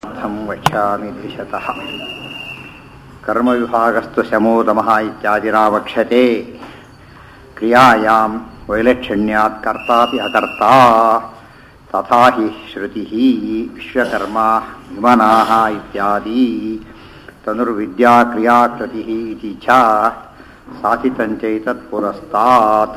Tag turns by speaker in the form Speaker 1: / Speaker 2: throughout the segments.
Speaker 1: अर्थं वक्ष्यामि देशतः कर्मविभागस्तु शमो दमः इत्यादिरावक्ष्यते क्रियायां वैलक्षण्यात् कर्तापि अकर्ता तथा हि श्रुतिः विश्वकर्मा विमनाः इत्यादि तनुर्विद्याक्रियाकृतिः इति च ಸಾಧಿತಂಚೈತತ್ಪುರಸ್ತಾತ್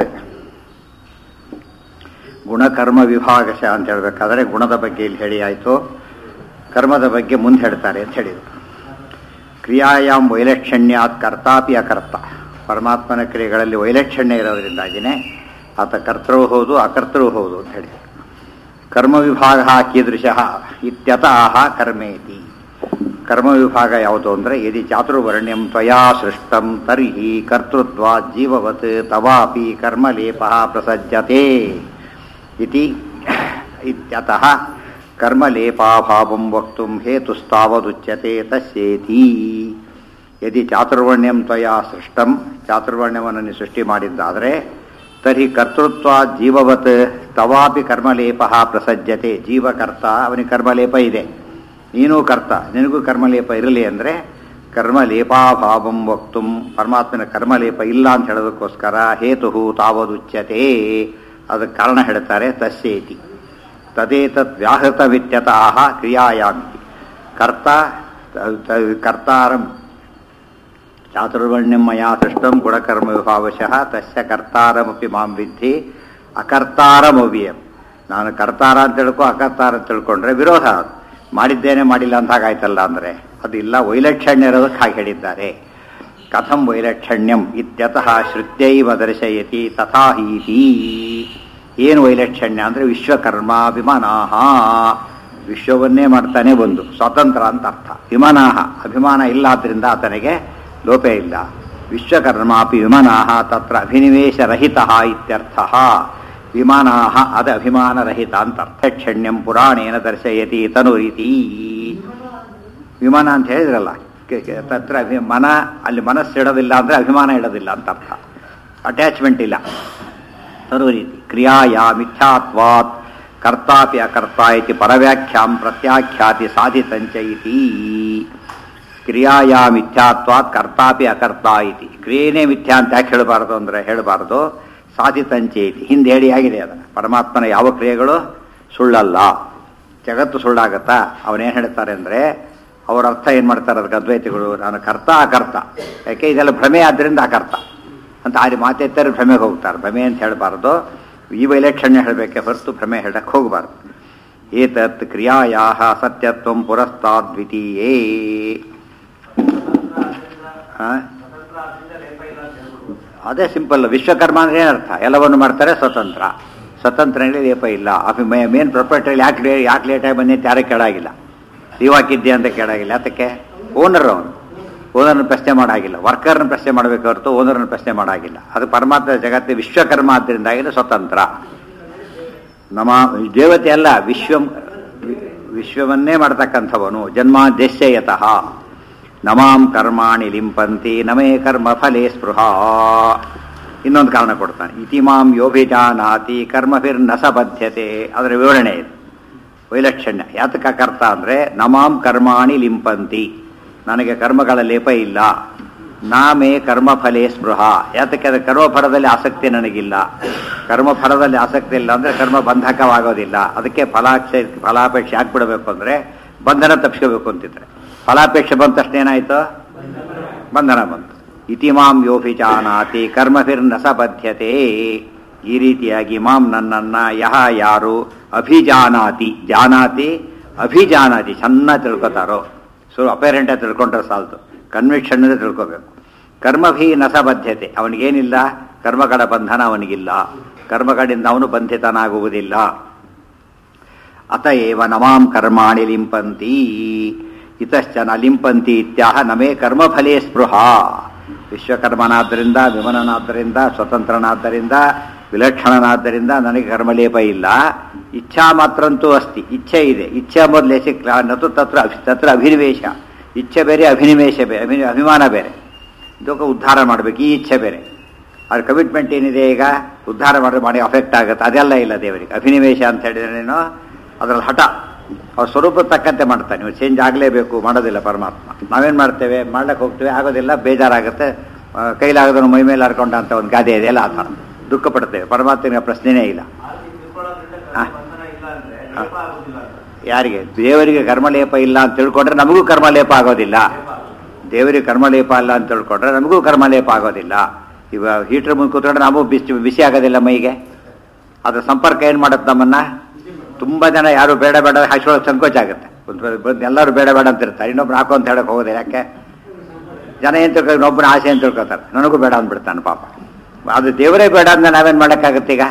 Speaker 1: ಗುಣಕರ್ಮ ವಿಭಾಗಶ ಅಂತ ಹೇಳ್ಬೇಕಾದ್ರೆ ಗುಣದ ಬಗ್ಗೆ ಇಲ್ಲಿ ಹೇಳಿ ಆಯಿತು ಕರ್ಮದ ಬಗ್ಗೆ ಮುಂದೆ ಹೇಳ್ತಾರೆ ಅಂತ ಹೇಳಿದರು ಕ್ರಿಯಾಯಾಮ್ ವೈಲಕ್ಷಣ್ಯಾತ್ ಕರ್ತಾಪಿ ಅಕರ್ತ ಪರಮಾತ್ಮನ ಕ್ರಿಯೆಗಳಲ್ಲಿ ವೈಲಕ್ಷಣ್ಯ ಇರೋದ್ರಿಂದಾಗಿನೇ ಆತ ಕರ್ತೃ ಹೌದು ಅಕರ್ತೃ ಹೌದು ಅಂತ ಹೇಳಿ ಕರ್ಮ ವಿಭಾಗ ಕೀದೃಶ ಇತ್ಯತಃ ಕರ್ಮೇತಿ ಕರ್ಮ ವಿಭಾಗ ಯಾವುದು ಅಂದರೆ ಯದಿ ಚಾತುರ್ವರ್ಣ್ಯಂ ತ್ವಯಾ ಸೃಷ್ಟಂ ತರ್ಹಿ ಕರ್ತೃತ್ವ ಜೀವವತ್ ತವಾಪಿ ಕರ್ಮಲೇಪ ಪ್ರಸಜ್ಜತೆ ಇತಿ ಇತ್ಯತಃ ಕರ್ಮಲೇಪಾಭಾವಂ ವಕ್ತುಂ ಹೇತುಸ್ತಾವದುಚ್ಯತೆ ತಸ್ಯೇತಿ ಯದಿ ಚಾತುರ್ವರ್ಣ್ಯಂ ತ್ವಯಾ ಸೃಷ್ಟಂ ಚಾತುರ್ವರ್ಣ್ಯವನ್ನು ಸೃಷ್ಟಿ ಮಾಡಿದ್ದಾದರೆ ತರ್ಹಿ ಕರ್ತೃತ್ವ ಜೀವವತ್ ತವಾಪಿ ಕರ್ಮಲೇಪ ಪ್ರಸಜ್ಜತೆ ಜೀವಕರ್ತ ಅವನಿಗೆ ಕರ್ಮಲೇಪ ಇದೆ ನೀನೂ ಕರ್ತ ನಿನಗೂ ಕರ್ಮಲೇಪ ಇರಲಿ ಅಂದರೆ ಕರ್ಮಲೇಪಾಭಾವಂ ವಕ್ತು ಪರಮಾತ್ಮನ ಕರ್ಮಲೇಪ ಇಲ್ಲ ಅಂತ ಹೇಳೋದಕ್ಕೋಸ್ಕರ ಹೇತು ತಾವದುಚ್ಯತೆ ಅದಕ್ಕೆ ಕಾರಣ ಹೇಳ್ತಾರೆ ತಸ್ಯೇತಿ ತದೇತತ್ ವ್ಯಾಹೃತವಿತ್ಯತಃ ಕ್ರಿಯಾಯಾಮಿತಿ ಕರ್ತ ಕರ್ತಾರಂ ಚಾತುರ್ವರ್ಣ್ಯಂ ಮಯಾ ಸೃಷ್ಟಂ ಗುಣಕರ್ಮ ವಿಭಾವಶಃ ತಸ್ಯ ಕರ್ತಾರಮಪಿ ಮಾಂ ವಿದ್ಧಿ ಅಕರ್ತಾರಮವ್ಯಯಂ ನಾನು ಕರ್ತಾರ ಅಂತ ತಿಳ್ಕೊ ಅಕರ್ತಾರ ಅಂತ ತಿಳ್ಕೊಂಡ್ರೆ ವಿರೋಧ ಅದು ಮಾಡಿದ್ದೇನೆ ಮಾಡಿಲ್ಲ ಅಂತ ಹಾಗಾಯ್ತಲ್ಲ ಅಂದರೆ ಅದಿಲ್ಲ ವೈಲಕ್ಷಣ್ಯ ಇರೋದಕ್ಕೆ ಹಾಗೆ ಹೇಳಿದ್ದಾರೆ ಕಥಂ ವೈಲಕ್ಷಣ್ಯಂ ಇತ್ಯತಃ ಶ್ರುತ್ಯೈವ ದರ್ಶಯತಿ ತಥಾ ಹೀತಿ ಏನು ವೈಲಕ್ಷಣ್ಯ ಅಂದರೆ ವಿಶ್ವಕರ್ಮ ವಿಮಾನಾಹ ವಿಶ್ವವನ್ನೇ ಮಾಡ್ತಾನೆ ಒಂದು ಸ್ವತಂತ್ರ ಅಂತ ಅರ್ಥ ವಿಮಾನಾಹ ಅಭಿಮಾನ ಇಲ್ಲ ಆದ್ದರಿಂದ ಆತನಿಗೆ ಲೋಪ ಇಲ್ಲ ವಿಶ್ವಕರ್ಮಾಪಿ ವಿಮಾನಾಹ ತತ್ರ ಅಭಿನಿವೇಶರಹಿತ ಇತ್ಯರ್ಥ ವಿಮಾನಾಹ ಅದ ಅಭಿಮಾನರಹಿತ ಅಂತ ಅರ್ಥಕ್ಷಣ್ಯಂ ಪುರಾಣೇನ ದರ್ಶಯತಿ ತನುರಿತಿ ವಿಮಾನ ಅಂತ ಹೇಳಿದ್ರಲ್ಲ ತತ್ರ ಅಭಿ ಮನ ಅಲ್ಲಿ ಮನಸ್ಸು ಇಡೋದಿಲ್ಲ ಅಂದರೆ ಅಭಿಮಾನ ಇಡೋದಿಲ್ಲ ಅಂತ ಅರ್ಥ ಅಟ್ಯಾಚ್ಮೆಂಟ್ ಇಲ್ಲ ತನುರೀತಿ ಕ್ರಿಯಾಯ ಮಿಥ್ಯಾತ್ವಾತ್ ಕರ್ತಾಪಿ ಅಕರ್ತ ಇತಿ ಪರವ್ಯಾಖ್ಯಾಂ ಪ್ರತ್ಯಾಖ್ಯಾತಿ ಸಾಧಿತಂಚ ಇತಿ ಕ್ರಿಯಾಯ ಮಿಥ್ಯಾತ್ವಾತ್ ಕರ್ತಾಪಿ ಅಕರ್ತ ಇತಿ ಕ್ರಿಯೆನೇ ಮಿಥ್ಯಾ ಅಂತ ಯಾಕೆ ಹೇಳಬಾರ್ದು ಅಂದರೆ ಹೇಳಬಾರ್ದು ಸಾಧಿತಂಚೇತಿ ಹಿಂದೆ ಹೇಳಿ ಆಗಿದೆ ಅದನ್ನು ಪರಮಾತ್ಮನ ಯಾವ ಕ್ರಿಯೆಗಳು ಸುಳ್ಳಲ್ಲ ಜಗತ್ತು ಸುಳ್ಳಾಗತ್ತಾ ಅವನೇನು ಹೇಳ್ತಾರೆ ಅಂದರೆ ಅವ್ರ ಅರ್ಥ ಏನು ಮಾಡ್ತಾರೆ ಅದಕ್ಕೆ ಅದ್ವೈತಿಗಳು ನಾನು ಕರ್ತ ಅಕರ್ತ ಯಾಕೆ ಇದೆಲ್ಲ ಭ್ರಮೆ ಆದ್ದರಿಂದ ಅಕರ್ತ ಅಂತ ಆ ಮಾತೆತ್ತರೆ ಭ್ರಮೆಗೆ ಹೋಗ್ತಾರೆ ಭ್ರಮೆ ಅಂತ ಹೇಳಬಾರ್ದು ಈ ವೈಲಕ್ಷಣ್ಯ ಹೇಳಬೇಕೆ ಹೊರತು ಭ್ರಮೆ ಹೇಳಕ್ಕೆ ಹೋಗಬಾರ್ದು ಏತತ್ ಕ್ರಿಯಾಯಾ ಸತ್ಯತ್ವ ಪುರಸ್ತಾದ್ವಿತೀಯೇ ಹಾಂ ಅದೇ ಸಿಂಪಲ್ ವಿಶ್ವಕರ್ಮ ಅಂದ್ರೆ ಏನರ್ಥ ಎಲ್ಲವನ್ನು ಮಾಡ್ತಾರೆ ಸ್ವತಂತ್ರ ಸ್ವತಂತ್ರನಲ್ಲಿ ಲೇಪ ಇಲ್ಲ ಅಭಿ ಮೇನ್ ಪ್ರೊಪರ್ಟಲ್ಲಿ ಯಾಕೆ ಲೇ ಯಾಕೆ ಲೇಟಾಗಿ ಬಂದಿತ್ತು ಯಾರೇ ಕೇಳಾಗಿಲ್ಲ ನೀವು ಹಾಕಿದ್ದೆ ಅಂತ ಕೇಳಾಗಿಲ್ಲ ಅದಕ್ಕೆ ಓನರ್ ಅವನು ಓನರ್ನ ಪ್ರಶ್ನೆ ಮಾಡಾಗಿಲ್ಲ ವರ್ಕರ್ನ ಪ್ರಶ್ನೆ ಮಾಡಬೇಕು ಹೊರತು ಓನರ್ನ ಪ್ರಶ್ನೆ ಮಾಡಾಗಿಲ್ಲ ಅದು ಪರಮಾತ್ಮ ಜಗತ್ತೆ ವಿಶ್ವಕರ್ಮ ಆದ್ದರಿಂದಾಗಿಲ್ಲ ಸ್ವತಂತ್ರ ನಮ್ಮ ದೇವತೆ ಅಲ್ಲ ವಿಶ್ವ ವಿಶ್ವವನ್ನೇ ಮಾಡ್ತಕ್ಕಂಥವನು ಜನ್ಮ ದೇಶ್ಯಯತಃ ನಮಾಂ ಕರ್ಮಾಣಿ ಲಿಂಪಂತಿ ನಮೇ ಕರ್ಮ ಫಲೇ ಸ್ಪೃಹ ಇನ್ನೊಂದು ಕಾರಣ ಕೊಡ್ತಾನೆ ಇತಿಮಾಂ ಯೋಭಿಜಾನಾತಿ ಕರ್ಮಭಿರ್ನ ಸಬದ್ಧತೆ ಅದರ ವಿವರಣೆ ಇದೆ ವೈಲಕ್ಷಣ್ಯ ಯಾತಕ ಕರ್ತ ಅಂದರೆ ನಮಾಂ ಕರ್ಮಾಣಿ ಲಿಂಪಂತಿ ನನಗೆ ಕರ್ಮಗಳ ಲೇಪ ಇಲ್ಲ ನಾಮೇ ಕರ್ಮಫಲೇ ಸ್ಪೃಹ ಯಾತಕ್ಕೆ ಅದು ಕರ್ಮಫಲದಲ್ಲಿ ಆಸಕ್ತಿ ನನಗಿಲ್ಲ ಕರ್ಮಫಲದಲ್ಲಿ ಆಸಕ್ತಿ ಇಲ್ಲ ಅಂದರೆ ಕರ್ಮ ಬಂಧಕವಾಗೋದಿಲ್ಲ ಅದಕ್ಕೆ ಫಲಾಕ್ಷ ಫಲಾಪೇಕ್ಷೆ ಹಾಕ್ಬಿಡಬೇಕು ಅಂದರೆ ಬಂಧನ ತಪ್ಪಿಸ್ಕೋಬೇಕು ಅಂತಿದ್ರೆ ಫಲಾಪೇಕ್ಷೆ ಬಂದ ತಕ್ಷಣ ಏನಾಯಿತು ಬಂಧನ ಬಂತು ಇತಿಮಾಂ ಯೋಭಿಜಾನಾತಿ ಕರ್ಮಭಿರ್ನ ಸಬದ್ಧತೆ ಈ ರೀತಿಯಾಗಿ ಮಾಂ ನನ್ನನ್ನ ಯಹ ಯಾರು ಅಭಿಜಾನಾತಿ ಜಾನಾತಿ ಅಭಿಜಾನಾತಿ ಚೆನ್ನಾಗಿ ತಿಳ್ಕೊತಾರೋ ಸೊ ಅಪೇರೆಂಟಾಗಿ ತಿಳ್ಕೊಂಡ್ರೆ ಸಾಲ್ತು ಕನ್ವಿಕ್ಷನ್ ತಿಳ್ಕೋಬೇಕು ಕರ್ಮಭಿ ನಸಬದ್ಧತೆ ಅವನಿಗೇನಿಲ್ಲ ಕರ್ಮಗಳ ಬಂಧನ ಅವನಿಗಿಲ್ಲ ಕರ್ಮಗಳಿಂದ ಅವನು ಬಂಧಿತನಾಗುವುದಿಲ್ಲ ಅತಏವ ನಮಾಂ ಕರ್ಮಾಣಿ ಲಿಂಪಂತಿ ಇತಶ್ಚನ ಲಿಂಪಂತಿ ಇತ್ಯಾಹ ನಮೇ ಕರ್ಮಫಲೇ ಸ್ಪೃಹ ವಿಶ್ವಕರ್ಮನಾದ್ದರಿಂದ ವಿಮನನಾದ್ದರಿಂದ ಸ್ವತಂತ್ರನಾದ್ದರಿಂದ ವಿಲಕ್ಷಣನಾದ್ದರಿಂದ ನನಗೆ ಕರ್ಮಲೇಪ ಇಲ್ಲ ಇಚ್ಛಾ ಮಾತ್ರಂತೂ ಅಸ್ತಿ ಇಚ್ಛೆ ಇದೆ ಇಚ್ಛೆ ಎಂಬುದು ಲೇಸಿಕ್ ನತು ತತ್ರ ತತ್ರ ಅಭಿನಿವೇಶ ಇಚ್ಛೆ ಬೇರೆ ಅಭಿನಿವೇಶ ಬೇರೆ ಅಭಿ ಅಭಿಮಾನ ಬೇರೆ ಇದಕ್ಕೆ ಉದ್ಧಾರ ಮಾಡಬೇಕು ಈ ಇಚ್ಛೆ ಬೇರೆ ಅದ್ರ ಕಮಿಟ್ಮೆಂಟ್ ಏನಿದೆ ಈಗ ಉದ್ಧಾರ ಮಾಡಿ ಮಾಡಿ ಅಫೆಕ್ಟ್ ಆಗುತ್ತೆ ಅದೆಲ್ಲ ಇಲ್ಲ ದೇವರಿಗೆ ಅಭಿನಿವೇಶ ಅಂತ ಹೇಳಿದ್ರೇನೋ ಅದರಲ್ಲಿ ಹಠ ಅವ್ರ ಸ್ವರೂಪ ತಕ್ಕಂತೆ ಮಾಡ್ತಾನೆ ನೀವು ಚೇಂಜ್ ಆಗಲೇಬೇಕು ಮಾಡೋದಿಲ್ಲ ಪರಮಾತ್ಮ ನಾವೇನು ಮಾಡ್ತೇವೆ ಮಾಡ್ಲಿಕ್ಕೆ ಹೋಗ್ತೇವೆ ಆಗೋದಿಲ್ಲ ಬೇಜಾರಾಗುತ್ತೆ ಆ, ಕೈಲಾಗದನ್ನು ಮೈ ಮೇಲೆ ಹರ್ಕೊಂಡ ಅಂತ ಒಂದು ಗಾದೆ ಇದೆಯಲ್ಲ ಆ ಥರ ದುಃಖ ಪಡ್ತೇವೆ ಪರಮಾತ್ಮನಿಗೆ ಆ ಪ್ರಶ್ನೆನೇ ಇಲ್ಲ ಹಾ. ಹಾ. ಯಾರಿಗೆ ದೇವರಿಗೆ ಕರ್ಮಲೇಪ ಇಲ್ಲ ಅಂತ ತಿಳ್ಕೊಂಡ್ರೆ ನಮಗೂ ಕರ್ಮಲೇಪ ಆಗೋದಿಲ್ಲ ದೇವರಿಗೆ ಕರ್ಮಲೇಪ ಅಲ್ಲ ಅಂತ ತಿಳ್ಕೊಂಡ್ರೆ ನಮಗೂ ಕರ್ಮಲೇಪ ಆಗೋದಿಲ್ಲ ಇವಾಗ ಹೀಟ್ರ್ ಮುಂದೆ ಕೂತ್ಕೊಂಡ್ರೆ ನಾವು ಬಿಸಿ ಬಿಸಿ ಆಗೋದಿಲ್ಲ ಮೈಗೆ ಅದ್ರ ಸಂಪರ್ಕ ಏನು ಮಾಡುತ್ತೆ ನಮ್ಮನ್ನ ತುಂಬ ಜನ ಯಾರು ಬೇಡ ಬೇಡ ಹಾಕ್ಸ್ಕೊಳ್ಳೋಕೆ ಸಂಕೋಚ ಆಗುತ್ತೆ ಒಂದ್- ಒಂದ್ ಎಲ್ಲರೂ ಬೇಡ ಬೇಡ ಅಂತ ಇರ್ತಾರೆ ಇನ್ನೊಬ್ರು ಹಾಕೋ ಅಂತ ಹೇಳಕ್ ಹೋಗೋದಿಲ್ಲ ಯಾಕೆ ಜನ ಏನು ತಿಳ್ಕೊ ಇನ್ನೊಬ್ಬನ ಆಸೆ ಅಂತ ತಿಳ್ಕೊತಾರೆ ನನಗೂ ಬೇಡ ಅಂದ್ಬಿಡ್ತಾನೆ ಪಾಪ ಅದು ದೇವರೇ ಬೇಡ ಅಂದ್ರೆ ನಾವೇನು ಮಾಡೋಕ್ಕಾಗತ್ತೆ ಈಗ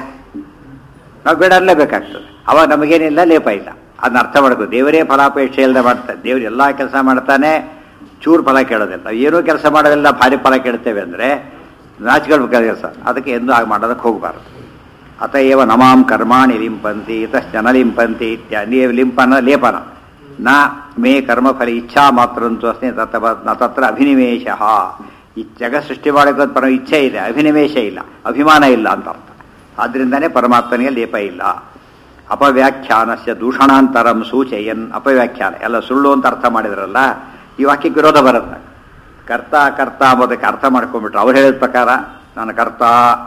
Speaker 1: ನಾವು ಬೇಡ ಅನ್ಲೇಬೇಕಾಗ್ತದೆ ಅವಾಗ ನಮಗೇನಿಲ್ಲ ಲೇಪ ಇಲ್ಲ ಅದನ್ನ ಅರ್ಥ ಮಾಡ್ಕೋ ದೇವರೇ ಫಲಾಪೇಕ್ಷೆ ಇಲ್ಲದೆ ಮಾಡ್ತಾನೆ ದೇವ್ರು ಎಲ್ಲ ಕೆಲಸ ಮಾಡ್ತಾನೆ ಚೂರು ಫಲ ಕೇಳೋದಿಲ್ಲ ನಾವು ಏನೂ ಕೆಲಸ ಮಾಡೋದಿಲ್ಲ ಭಾರಿ ಫಲ ಕೇಳ್ತೇವೆ ಅಂದರೆ ನಾಚಿಕೊಳ್ಬೇಕಾದ ಕೆಲಸ ಅದಕ್ಕೆ ಎಂದು ಆಗ ಮಾಡೋದಕ್ಕೆ ಹೋಗಬಾರ್ದು ಅತಏವ ನಮಾಂ ಕರ್ಮಾಣಿ ಲಿಂಪಂತಿ ಇತಶ್ಚ ನ ಲಿಂಪಂತಿ ಇತ್ಯಾದಿ ಲಿಂಪನ ಲೇಪನ ನ ಮೇ ಕರ್ಮಫಲ ಇಚ್ಛಾ ಮಾತ್ರಂತೂ ಅಸ್ತಿ ತತ್ತ ನ ತತ್ರ ಅಭಿನಿವೇಶ ಈ ಜಗ ಸೃಷ್ಟಿ ಮಾಡೋಕೆ ಪರ ಇಚ್ಛೆ ಇದೆ ಅಭಿನಿವೇಶ ಇಲ್ಲ ಅಭಿಮಾನ ಇಲ್ಲ ಅಂತ ಅರ್ಥ ಆದ್ರಿಂದನೇ ಪರಮಾತ್ಮನಿಗೆ ಲೇಪ ಇಲ್ಲ ಅಪವ್ಯಾಖ್ಯಾನಸ್ಯ ದೂಷಣಾಂತರಂ ಸೂಚಯನ್ ಅಪವ್ಯಾಖ್ಯಾನ ಎಲ್ಲ ಸುಳ್ಳು ಅಂತ ಅರ್ಥ ಮಾಡಿದ್ರಲ್ಲ ಈ ವಾಕ್ಯಕ್ಕೆ ವಿರೋಧ ಬರುತ್ತೆ ಕರ್ತ ಕರ್ತ ಅಂಬೋದಕ್ಕೆ ಅರ್ಥ ಮಾಡ್ಕೊಂಡ್ಬಿಟ್ರು ಅವ್ರು ಹೇಳಿದ ಪ್ರಕಾರ ನಾನು ಕರ್ತ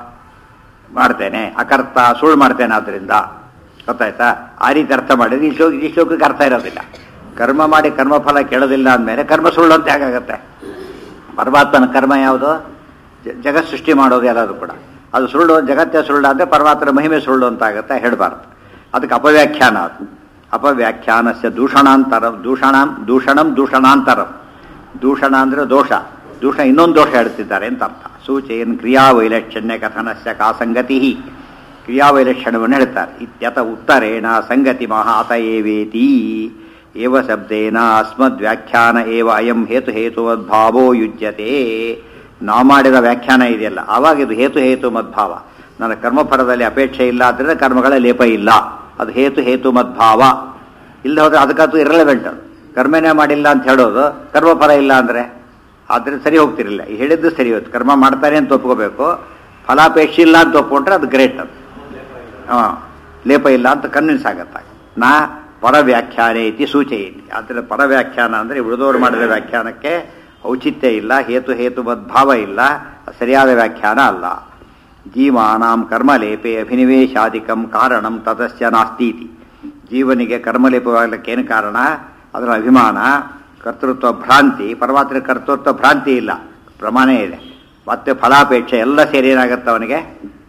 Speaker 1: ಮಾಡ್ತೇನೆ ಅಕರ್ತ ಸುಳ್ಳು ಮಾಡ್ತೇನೆ ಆದ್ರಿಂದ ಗೊತ್ತಾಯ್ತಾ ಆ ರೀತಿ ಅರ್ಥ ಮಾಡಿದ್ರೆ ಈ ಶ್ಲೋಕ ಈ ಶ್ಲೋಕಕ್ಕೆ ಅರ್ಥ ಇರೋದಿಲ್ಲ ಕರ್ಮ ಮಾಡಿ ಕರ್ಮಫಲ ಕೇಳೋದಿಲ್ಲ ಅಂದಮೇಲೆ ಕರ್ಮ ಸುಳ್ಳು ಅಂತ ಹೇಗಾಗತ್ತೆ ಪರಮಾತ್ಮನ ಕರ್ಮ ಯಾವುದು ಜ- ಜಗತ್ ಸೃಷ್ಟಿ ಮಾಡೋದು ಎಲ್ಲದು ಕೂಡ ಅದು ಸುಳ್ಳು ಜಗತ್ತೇ ಸುಳ್ಳು ಅಂದರೆ ಪರಮಾತ್ಮನ ಮಹಿಮೆ ಸುಳ್ಳು ಅಂತ ಆಗುತ್ತೆ ಹೇಳಬಾರ್ದು ಅದಕ್ಕೆ ಅಪವ್ಯಾಖ್ಯಾನ ಅದು ಅಪವ್ಯಾಖ್ಯಾನಸ್ಯ ದೂಷಣಾಂತರಂ ದೂಷಣಂ ದೂಷಣಂ ದೂಷಣಾಂತರಂ ದೂಷಣ ಅಂದರೆ ದೋಷ ದೂಷಣ ಇನ್ನೊಂದು ದೋಷ ಹೇಳ್ತಿದ್ದಾರೆ ಅಂತ ಅರ್ಥ ಸೂಚಯನ್ ಕ್ರಿಯಾವೈಲಕ್ಷಣ್ಯ ಕಥನಸ್ಯ ಕಾ ಸಂಗತಿ ಕ್ರಿಯಾವೈಲಕ್ಷಣ್ಯವನ್ನು ಹೇಳ್ತಾರೆ ಇತ್ಯತ ಉತ್ತರೇಣ ಸಂಗತಿ ಮಹಾತ ಏವೇತಿ ಏವ ಶಬ್ದೇನ ಅಸ್ಮದ್ ವ್ಯಾಖ್ಯಾನ ಏವ ಅಯಂ ಹೇತು ಹೇತುವದ್ಭಾವೋ ಯುಜ್ಯತೆ ನಾವು ಮಾಡಿದ ವ್ಯಾಖ್ಯಾನ ಇದೆಯಲ್ಲ ಆವಾಗ ಇದು ಹೇತು ಹೇತು ಮದ್ಭಾವ ನನ್ನ ಕರ್ಮಫಲದಲ್ಲಿ ಅಪೇಕ್ಷೆ ಇಲ್ಲ ಆದ್ದರಿಂದ ಕರ್ಮಗಳ ಲೇಪ ಇಲ್ಲ ಅದು ಹೇತು ಹೇತು ಮದ್ಭಾವ ಇಲ್ಲ ಹೋದ್ರೆ ಅದಕ್ಕಂತೂ ಇರಲೆವೆಂಟ್ ಅದು ಕರ್ಮನೇ ಮಾಡಿಲ್ಲ ಅಂತ ಹೇಳೋದು ಕರ್ಮಫಲ ಇಲ್ಲ ಅಂದರೆ ಆದರೆ ಸರಿ ಹೋಗ್ತಿರಲಿಲ್ಲ ಈ ಹೇಳಿದ್ದು ಸರಿ ಹೋಯ್ತು ಕರ್ಮ ಮಾಡ್ತಾರೆ ಅಂತ ಒಪ್ಕೋಬೇಕು ಫಲಾಪೇಕ್ಷೆ ಇಲ್ಲ ಅಂತ ಒಪ್ಕೊಂಡ್ರೆ ಅದು ಗ್ರೇಟ್ ಅದು ಹಾಂ ಲೇಪ ಇಲ್ಲ ಅಂತ ಕನ್ವಿನ್ಸ್ ಆಗತ್ತ ನಾ ಪರವ್ಯಾಖ್ಯಾನ ಐತಿ ಸೂಚಯತಿ ಆದರೆ ಪರವ್ಯಾಖ್ಯಾನ ಅಂದರೆ ಉಳಿದವರು ಮಾಡಿದ ವ್ಯಾಖ್ಯಾನಕ್ಕೆ ಔಚಿತ್ಯ ಇಲ್ಲ ಹೇತು ಹೇತು ಮದ್ಭಾವ ಇಲ್ಲ ಸರಿಯಾದ ವ್ಯಾಖ್ಯಾನ ಅಲ್ಲ ಜೀವಾನಾಂ ಕರ್ಮಲೇಪೆ ಅಭಿನಿವೇಶಾಧಿಕಂ ಕಾರಣಂ ತತಸ್ಯ ನಾಸ್ತೀತಿ ಜೀವನಿಗೆ ಕರ್ಮಲೇಪವಾಗಲಿಕ್ಕೆ ಏನು ಕಾರಣ ಅದರ ಅಭಿಮಾನ ಕರ್ತೃತ್ವ ಭ್ರಾಂತಿ ಪರಮಾತ್ಮ ಕರ್ತೃತ್ವ ಭ್ರಾಂತಿ ಇಲ್ಲ ಪ್ರಮಾಣ ಇದೆ ಮತ್ತೆ ಫಲಾಪೇಕ್ಷೆ ಎಲ್ಲ ಸೇರಿ ಏನಾಗುತ್ತೆ ಅವನಿಗೆ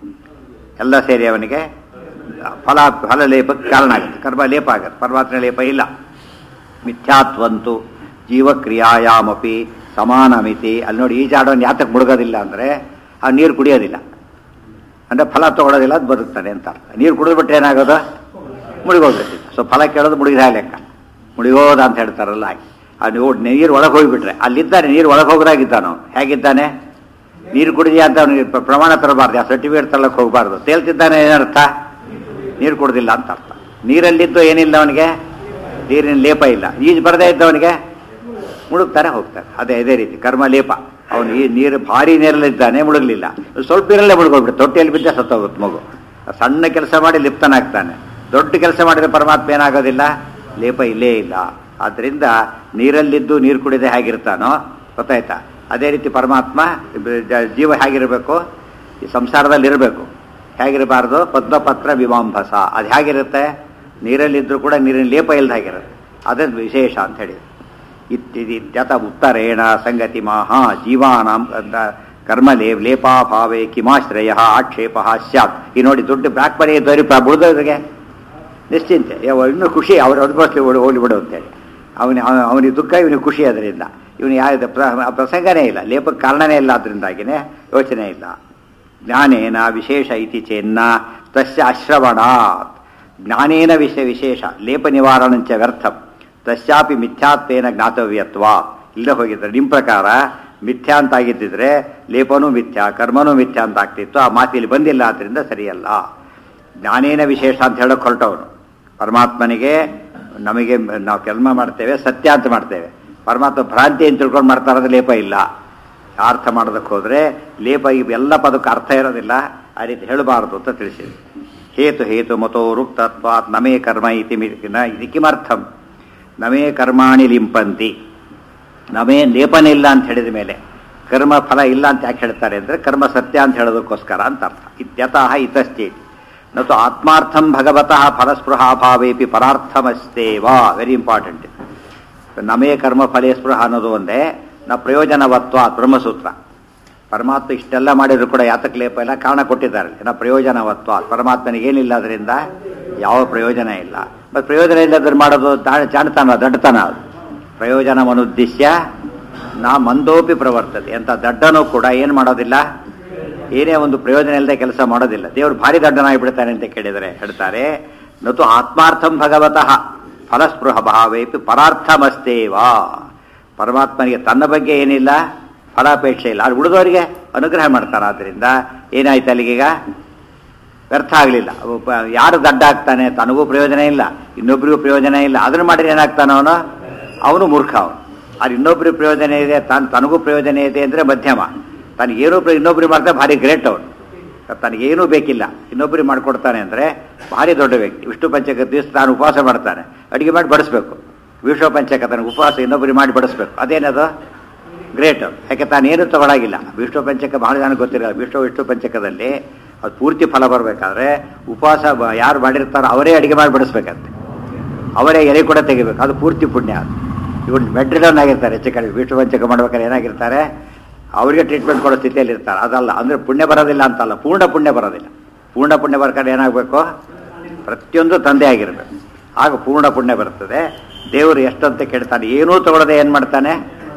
Speaker 1: ಎಲ್ಲ ಸೇರಿ ಅವನಿಗೆ ಫಲ ಫಲ ಲೇಪಕ್ಕೆ ಕಾರಣ ಆಗುತ್ತೆ ಕರ್ಮ ಲೇಪ ಆಗುತ್ತೆ ಪರಮಾತ್ಮ ಲೇಪ ಇಲ್ಲ ಮಿಥ್ಯಾತ್ವಂತು ಜೀವಕ್ರಿಯಾಯಾಮಪಿ ಸಮಾನಮಿತಿ ಅಲ್ಲಿ ನೋಡಿ ಈಜಾಡೋನು ಯಾತಕ್ಕೆ ಮುಳುಗೋದಿಲ್ಲ ಅಂದರೆ ಆ ನೀರು ಕುಡಿಯೋದಿಲ್ಲ ಅಂದರೆ ಫಲ ತಗೊಳ್ಳೋದಿಲ್ಲ ಅದು ಬದುಕ್ತಾನೆ ಅಂತ ಅರ್ಥ ನೀರು ಕುಡಿದ್ಬಿಟ್ರೆ ಏನಾಗೋದು ಮುಳುಗೋಗ್ಬಿಡ್ತಿತ್ತು ಸೊ ಫಲ ಕೇಳೋದು ಮುಳುಗಿದ ಲೆಕ್ಕ ಮುಳುಗೋದ ಅಂತ ಹೇಳ್ತಾರಲ್ಲ ಹಾಗೆ ಆ ನೀವು ನೀರು ಒಳಗೆ ಹೋಗಿಬಿಟ್ರೆ ಅಲ್ಲಿದ್ದಾನೆ ನೀರು ಒಳಗೆ ಹೋಗೋದಾಗಿದ್ದಾನು ಹೇಗಿದ್ದಾನೆ ನೀರು ಕುಡಿದ್ಯಾ ಅಂತ ಅವನಿಗೆ ಪ್ರ- ಪ್ರಮಾಣ ತರಬಾರ್ದು ಆ ಸರ್ಟಿಫಿಕೇಟ್ ತರಲಕ್ಕೆ ಹೋಗಬಾರ್ದು ತೇಲ್ತಿದ್ದಾನೆ ಏನರ್ಥ ನೀರು ಕುಡ್ದಿಲ್ಲ ಅಂತ ಅರ್ಥ ನೀರಲ್ಲಿದ್ದು ಏನಿಲ್ಲ ಅವನಿಗೆ ನೀರಿನ ಲೇಪ ಇಲ್ಲ ಈಜು ಬರದೇ ಇದ್ದವನಿಗೆ ಮುಳುಗ್ತಾರೆ ಹೋಗ್ತಾರೆ ಅದೇ ಇದೇ ರೀತಿ ಕರ್ಮ ಲೇಪ ಅವನು ಈ ನೀರು ಭಾರಿ ನೀರಲ್ಲಿದ್ದಾನೆ ಮುಳುಗಲಿಲ್ಲ ಸ್ವಲ್ಪ ನೀರಲ್ಲೇ ಮುಳುಗೋಗ್ಬಿಟ್ಟು ತೊಟ್ಟಿಯಲ್ಲಿ ಬಿದ್ದೆ ಸತ್ತೋಗುತ್ತೆ ಮಗು ಸಣ್ಣ ಕೆಲಸ ಮಾಡಿ ಲಿಪ್ತನಾಗ್ತಾನೆ ದೊಡ್ಡ ಕೆಲಸ ಮಾಡಿದ್ರೆ ಪರಮಾತ್ಮ ಏನಾಗೋದಿಲ್ಲ ಲೇಪ ಇಲ್ಲೇ ಇಲ್ಲ ಆದ್ದರಿಂದ ನೀರಲ್ಲಿದ್ದು ನೀರು ಕುಡಿದೆ ಹೇಗಿರ್ತಾನೋ ಗೊತ್ತಾಯ್ತಾ ಅದೇ ರೀತಿ ಪರಮಾತ್ಮ ಜ- ಜೀವ ಹೇಗಿರಬೇಕು ಈ ಸಂಸಾರದಲ್ಲಿ ಇರಬೇಕು ಹೇಗಿರಬಾರ್ದು ಪದ್ಮಪತ್ರ ವಿಮಾಂಭಸ ಅದು ಹೇಗಿರುತ್ತೆ ನೀರಲ್ಲಿದ್ದರೂ ಕೂಡ ನೀರಿನ ಲೇಪ ಇಲ್ಲದ ಹಾಗಿರುತ್ತೆ ಅದೇ ವಿಶೇಷ ಅಂತ ಹೇಳಿ ಇತ್ಯತ ಉತ್ತರೇಣ ಸಂಗತಿ ಮಾಹ ಜೀವಾನಾಂ ಅಂತ ಕರ್ಮ ಲೇ ಲೇಪಾಭಾವೇ ಕಿಮಾಶ್ರಯ ಆಕ್ಷೇಪ ಸ್ಯಾತ್ ಈ ನೋಡಿ ದುಡ್ಡು ಬ್ಯಾಕ್ ಬರೀ ದೊರಿ ಬುಡ್ದವ್ರಿಗೆ ನಿಶ್ಚಿಂತೆ ಯಾವ- ಇನ್ನೂ ಖುಷಿ ಅವ್ರು ಅದ್ಭೋಸ್ಲಿ ಓಡಿ ಹೋಗ್ಲಿ ಬಿಡು ಅಂತೇಳಿ ಅವನ ಅವನಿಗೆ ದುಃಖ ಇವನಿಗೆ ಖುಷಿ ಅದರಿಂದ ಇವನು ಯಾವ ಪ್ರ- ಪ್ರಸಂಗನೇ ಇಲ್ಲ ಲೇಪಕ್ಕೆ ಕಾರಣನೇ ಇಲ್ಲ ಅದರಿಂದಾಗಿನೇ ಯೋಚನೆ ಇಲ್ಲ ಜ್ಞಾನೇನ ವಿಶೇಷ ಇತಿ ಚೇನ್ನ ತಸ್ಯ ಅಶ್ರವಣಾತ್ ಜ್ಞಾನೇನ ವಿಷಯ ವಿಶೇಷ ಲೇಪ ನಿವಾರಣಂಚ ವ್ಯರ್ಥಂ ತಸ್ಯಾಪಿ ಮಿಥ್ಯಾತ್ವೇನ ಜ್ಞಾತವ್ಯತ್ವ ಇಲ್ಲದೆ ಹೋಗಿದ್ರೆ ನಿಮ್ಮ ಪ್ರಕಾರ ಮಿಥ್ಯಾ ಅಂತ ಆಗಿದ್ದಿದ್ರೆ ಲೇಪನೂ ಮಿಥ್ಯಾ ಕರ್ಮನೂ ಮಿಥ್ಯಾ ಅಂತ ಆಗ್ತಿತ್ತು ಆ ಮಾತಿಲ್ಲಿ ಬಂದಿಲ್ಲ ಆದ್ದರಿಂದ ಸರಿಯಲ್ಲ ಜ್ಞಾನೇನ ವಿಶೇಷ ಅಂತ ಹೇಳೋಕೆ ಹೊರಟವನು ಪರಮಾತ್ಮನಿಗೆ ನಮಗೆ ನಾವು ಕೆಲಸ ಮಾಡ್ತೇವೆ ಸತ್ಯ ಅಂತ ಮಾಡ್ತೇವೆ ಪರಮಾತ್ಮ ಭ್ರಾಂತಿ ಅಂತ ತಿಳ್ಕೊಂಡು ಮಾಡ್ತಾ ಇರೋದು ಲೇಪ ಇಲ್ಲ ಅರ್ಥ ಮಾಡೋದಕ್ಕೆ ಹೋದರೆ ಲೇಪ ಇವೆಲ್ಲ ಪದಕ್ಕೆ ಅರ್ಥ ಇರೋದಿಲ್ಲ ಆ ರೀತಿ ಹೇಳಬಾರದು ಅಂತ ತಿಳಿಸಿದೆ ಹೇತು ಹೇತು ಮತೋ ರುಕ್ತತ್ವಾತ್ ನಮೇ ಕರ್ಮ ಇತಿ ಮಿ- ನ- ಇದು ಕಿಮರ್ಥಂ ನಮೇ ಕರ್ಮಾಣಿ ಲಿಂಪಂತಿ ನಮೇ ಲೇಪನ ಇಲ್ಲ ಅಂತ ಹೇಳಿದ ಮೇಲೆ ಕರ್ಮ ಫಲ ಇಲ್ಲ ಅಂತ ಯಾಕೆ ಹೇಳ್ತಾರೆ ಅಂದರೆ ಕರ್ಮ ಸತ್ಯ ಅಂತ ಹೇಳೋದಕ್ಕೋಸ್ಕರ ಅಂತ ಅರ್ಥ ಇತ್ಯತಃ ಇತಶ್ಚೇತಿ ನತು ಆತ್ಮಾರ್ಥಂ ಭಗವತಃ ಫಲಸ್ಪೃಹಾಭಾವೇಪಿ ಪರಾರ್ಥಮಸ್ತೇವಾ ವೆರಿ ಇಂಪಾರ್ಟೆಂಟ್ ನಮೇ ಕರ್ಮ ಫಲೇ ಸ್ಪೃಹ ಅನ್ನೋದು ಒಂದೇ ನ ಪ್ರಯೋಜನವತ್ವ ಬ್ರಹ್ಮಸೂತ್ರ ಪರಮಾತ್ಮ ಇಷ್ಟೆಲ್ಲ ಮಾಡಿದ್ರು ಕೂಡ ಯಾತಕ್ಕೆ ಲೇಪ ಇಲ್ಲ ಕಾರಣ ಕೊಟ್ಟಿದ್ದಾರೆ ನ ಪ್ರಯೋಜನವತ್ವ ಪರಮಾತ್ಮನಿಗೆ ಏನಿಲ್ಲ ಅದರಿಂದ ಯಾವ ಪ್ರಯೋಜನ ಇಲ್ಲ ಮತ್ತು ಪ್ರಯೋಜನ ಇಲ್ಲದ್ರೆ ಮಾಡೋದು ದಾಣ- ಜಾಣತನ ದಡ್ಡತನ ಅದು ಪ್ರಯೋಜನವನುದ್ದೇಶ್ಯ ನಾ ಮಂದೋಪಿ ಪ್ರವರ್ತದೆ ಅಂತ ದಡ್ಡನೂ ಕೂಡ ಏನು ಮಾಡೋದಿಲ್ಲ ಏನೇ ಒಂದು ಪ್ರಯೋಜನ ಇಲ್ಲದೆ ಕೆಲಸ ಮಾಡೋದಿಲ್ಲ ದೇವರು ಭಾರಿ ದಡ್ಡನಾಗಿಬಿಡ್ತಾನೆ ಅಂತ ಕೇಳಿದರೆ ಹೇಳ್ತಾರೆ ನತು ಆತ್ಮಾರ್ಥಂ ಭಗವತಃ ಫಲಸ್ಪೃಹ ಭಾವೇಪಿ ಪರಾರ್ಥಮಸ್ತೇವಾ ಪರಮಾತ್ಮನಿಗೆ ತನ್ನ ಬಗ್ಗೆ ಏನಿಲ್ಲ ಫಲಾಪೇಕ್ಷೆ ಇಲ್ಲ ಅದು ಉಳಿದವರಿಗೆ ಅನುಗ್ರಹ ಮಾಡ್ತಾರೆ ಆದ್ದರಿಂದ ಏನಾಯ್ತು ಅಲ್ಲಿಗೀಗ ವ್ಯರ್ಥ ಆಗಲಿಲ್ಲ ಯಾರು ದಡ್ಡ ಆಗ್ತಾನೆ ತನಗೂ ಪ್ರಯೋಜನ ಇಲ್ಲ ಇನ್ನೊಬ್ಬರಿಗೂ ಪ್ರಯೋಜನ ಇಲ್ಲ ಅದನ್ನು ಮಾಡಿದ್ರೆ ಏನಾಗ್ತಾನೆ ಅವನು ಅವನು ಮೂರ್ಖ ಅವನು ಅದು ಇನ್ನೊಬ್ಬರಿಗೆ ಪ್ರಯೋಜನ ಇದೆ ತಾನು ತನಗೂ ಪ್ರಯೋಜನ ಇದೆ ಅಂದರೆ ಮಧ್ಯಮ ತನಗೇನು ಇನ್ನೊಬ್ಬರಿಗೆ ಮಾಡ್ತಾ ಭಾರಿ ಗ್ರೇಟ್ ಅವನು ತನಗೇನೂ ಬೇಕಿಲ್ಲ ಇನ್ನೊಬ್ಬರಿಗೆ ಮಾಡಿಕೊಡ್ತಾನೆ ಅಂದರೆ ಭಾರಿ ದೊಡ್ಡ ವ್ಯಕ್ತಿ ವಿಷ್ಣು ಪಂಚಕ ದಿವಸ ತಾನು ಉಪವಾಸ ಮಾಡ್ತಾನೆ ಅಡುಗೆ ಮಾಡಿ ಬಡಿಸ್ಬೇಕು ವಿಶ್ವ ಪಂಚಕ ತನಗೆ ಉಪವಾಸ ಇನ್ನೊಬ್ಬರಿಗೆ ಮಾಡಿ ಬಡಿಸ್ಬೇಕು ಅದೇನದು ಗ್ರೇಟ್ ಯಾಕೆ ತಾನೇನು ತಗೊಳಾಗಿಲ್ಲ ವಿಷ್ಣು ಪಂಚಕ ಬಹಳ ಜನ ಗೊತ್ತಿರಲ್ಲ ವಿಷ್ಣು ವಿಷ್ಣು ಪಂಚಕದಲ್ಲಿ ಅದು ಪೂರ್ತಿ ಫಲ ಬರಬೇಕಾದ್ರೆ ಉಪವಾಸ ಬ- ಯಾರು ಮಾಡಿರ್ತಾರೋ ಅವರೇ ಅಡಿಗೆ ಮಾಡಿ ಬಡಿಸ್ಬೇಕಂತೆ ಅವರೇ ಎಲೆ ಕೂಡ ತೆಗಿಬೇಕು ಅದು ಪೂರ್ತಿ ಪುಣ್ಯ ಅದು ಇವ್ರು ಮೆಡ್ರಿಡನ್ ಆಗಿರ್ತಾರೆ ಹೆಚ್ಚು ಕಡಿಮೆ ವಿಷ್ಣು ಪಂಚಕ ಮಾಡ್ಬೇಕಾದ್ರೆ ಏನಾಗಿರ್ತಾರೆ ಅವರಿಗೆ ಟ್ರೀಟ್ಮೆಂಟ್ ಕೊಡೋ ಸ್ಥಿತಿಯಲ್ಲಿ ಇರ್ತಾರೆ ಅದಲ್ಲ ಅಂದರೆ ಪುಣ್ಯ ಬರೋದಿಲ್ಲ ಅಂತಲ್ಲ ಪೂರ್ಣ ಪುಣ್ಯ ಬರೋದಿಲ್ಲ ಪೂರ್ಣ ಪುಣ್ಯ ಬರ್ಕೊಂಡು ಏನಾಗಬೇಕು ಪ್ರತಿಯೊಂದು ತಂದೆ ಆಗಿರಬೇಕು ಆಗ ಪೂರ್ಣ ಪುಣ್ಯ ಬರ್ತದೆ ದೇವರು ಎಷ್ಟಂತ ಕೇಳ್ತಾನೆ ಏನೂ ತಗೊಳ್ಳದೆ ಏನು ಮಾಡ್ತಾನೆ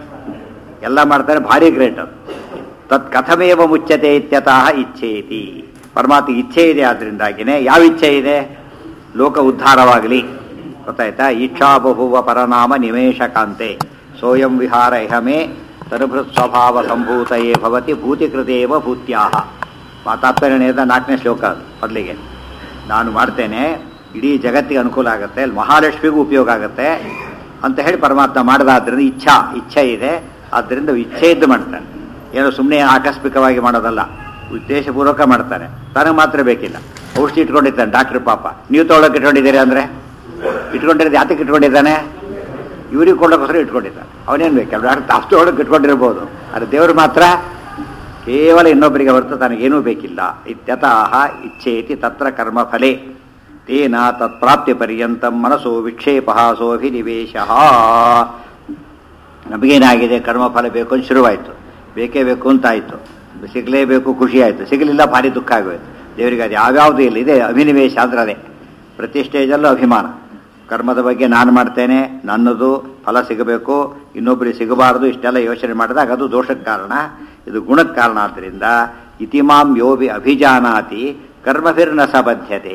Speaker 1: ಎಲ್ಲ ಮಾಡ್ತಾನೆ ಭಾರಿ ಗ್ರೇಟ್ ಅದು ತತ್ ಕಥಮೇವ ಮುಚ್ಚತೆ ಇತ್ಯತಃ ಇಚ್ಛೇತಿ ಪರಮಾತ್ಮ ಇಚ್ಛೆ ಇದೆ ಆದ್ರಿಂದಾಗಿನೇ ಯಾವ ಇಚ್ಛೆ ಇದೆ ಲೋಕ ಉದ್ಧಾರವಾಗಲಿ ಗೊತ್ತಾಯ್ತಾ ಇಚ್ಛಾ ಬಹುವ ಪರನಾಮ ನಿಮೇಶಕಾಂತೆ ಸೋಯಂ ವಿಹಾರ ಇಹಮೇ ತನುಭೃತ್ ಸ್ವಭಾವ ಸಂಭೂತಯೇ ಭವತಿ ಭೂತಿಕೃತೇವ ಭೂತ್ಯಾಹ ಮಾತಾತ್ಮರ್ಯದ ನಾಲ್ಕನೇ ಶ್ಲೋಕ ಅದು ಮೊದಲಿಗೆ ನಾನು ಮಾಡ್ತೇನೆ ಇಡೀ ಜಗತ್ತಿಗೆ ಅನುಕೂಲ ಆಗುತ್ತೆ ಅಲ್ಲಿ ಮಹಾಲಕ್ಷ್ಮಿಗೂ ಉಪಯೋಗ ಆಗುತ್ತೆ ಅಂತ ಹೇಳಿ ಪರಮಾತ್ಮ ಮಾಡದಾದ್ರಿಂದ ಇಚ್ಛಾ ಇಚ್ಛೆ ಇದೆ ಆದ್ದರಿಂದ ಇಚ್ಛೆ ಇದ್ದು ಮಾಡ್ತಾನೆ ಏನೋ ಸುಮ್ಮನೆ ಆಕಸ್ಮಿಕವಾಗಿ ಮಾಡೋದಲ್ಲ ಉದ್ದೇಶಪೂರ್ವಕ ಮಾಡ್ತಾನೆ ತನಗೆ ಮಾತ್ರ ಬೇಕಿಲ್ಲ ಔಷಧಿ ಇಟ್ಕೊಂಡಿದ್ದಾನೆ ಡಾಕ್ಟರ್ ಪಾಪ ನೀವು ತೊಗೊಳಕ್ಕೆ ಇಟ್ಕೊಂಡಿದ್ದೀರಿ ಅಂದರೆ ಇಟ್ಕೊಂಡಿರೋದು ಯಾತಕ್ಕೆ ಇಟ್ಕೊಂಡಿದ್ದಾನೆ ಇವ್ರಿಗೆ ಕೊಳ್ಳೋಕ್ಕೋಸ್ಕರ ಇಟ್ಕೊಂಡಿದ್ದಾನೆ ಅವನೇನು ಬೇಕು ಡಾಕ್ಟರ್ ತಾವು ತೊಗೊಳಕ್ಕೆ ಇಟ್ಕೊಂಡಿರ್ಬೋದು ಆದರೆ ದೇವರು ಮಾತ್ರ ಕೇವಲ ಇನ್ನೊಬ್ಬರಿಗೆ ಹೊರತು ತನಗೇನೂ ಬೇಕಿಲ್ಲ ಇತ್ಯತಃ ಇಚ್ಛೇತಿ ತತ್ರ ಕರ್ಮ ಫಲೇ ತೇನ ತತ್ಪ್ರಾಪ್ತಿ ಪರ್ಯಂತಂ ಮನಸ್ಸು ವಿಕ್ಷೇಪ ಸೋಭಿನಿವೇಶ ನಮಗೇನಾಗಿದೆ ಕರ್ಮಫಲ ಬೇಕು ಅಂತ ಶುರುವಾಯಿತು ಬೇಕೇ ಬೇಕು ಅಂತಾಯಿತು ಸಿಗಲೇಬೇಕು ಖುಷಿ ಆಯಿತು ಸಿಗಲಿಲ್ಲ ಭಾರಿ ದುಃಖ ಆಗೋಯ್ತು ದೇವರಿಗೆ ಅದು ಯಾವ್ಯಾವುದು ಇಲ್ಲ ಇದೆ ಅಭಿನಿವೇಶ ಅಂದ್ರೆ ಅದೇ ಪ್ರತಿ ಸ್ಟೇಜಲ್ಲೂ ಅಭಿಮಾನ ಕರ್ಮದ ಬಗ್ಗೆ ನಾನು ಮಾಡ್ತೇನೆ ನನ್ನದು ಫಲ ಸಿಗಬೇಕು ಇನ್ನೊಬ್ಬರಿಗೆ ಸಿಗಬಾರದು ಇಷ್ಟೆಲ್ಲ ಯೋಚನೆ ಮಾಡಿದಾಗ ಅದು ದೋಷಕ್ಕೆ ಕಾರಣ ಇದು ಗುಣಕ್ಕೆ ಕಾರಣ ಆದ್ದರಿಂದ ಇತಿಮಾಂ ಯೋಬಿ ಅಭಿಜಾನಾತಿ ಕರ್ಮಭಿರ್ನ ಸಬದ್ಧತೆ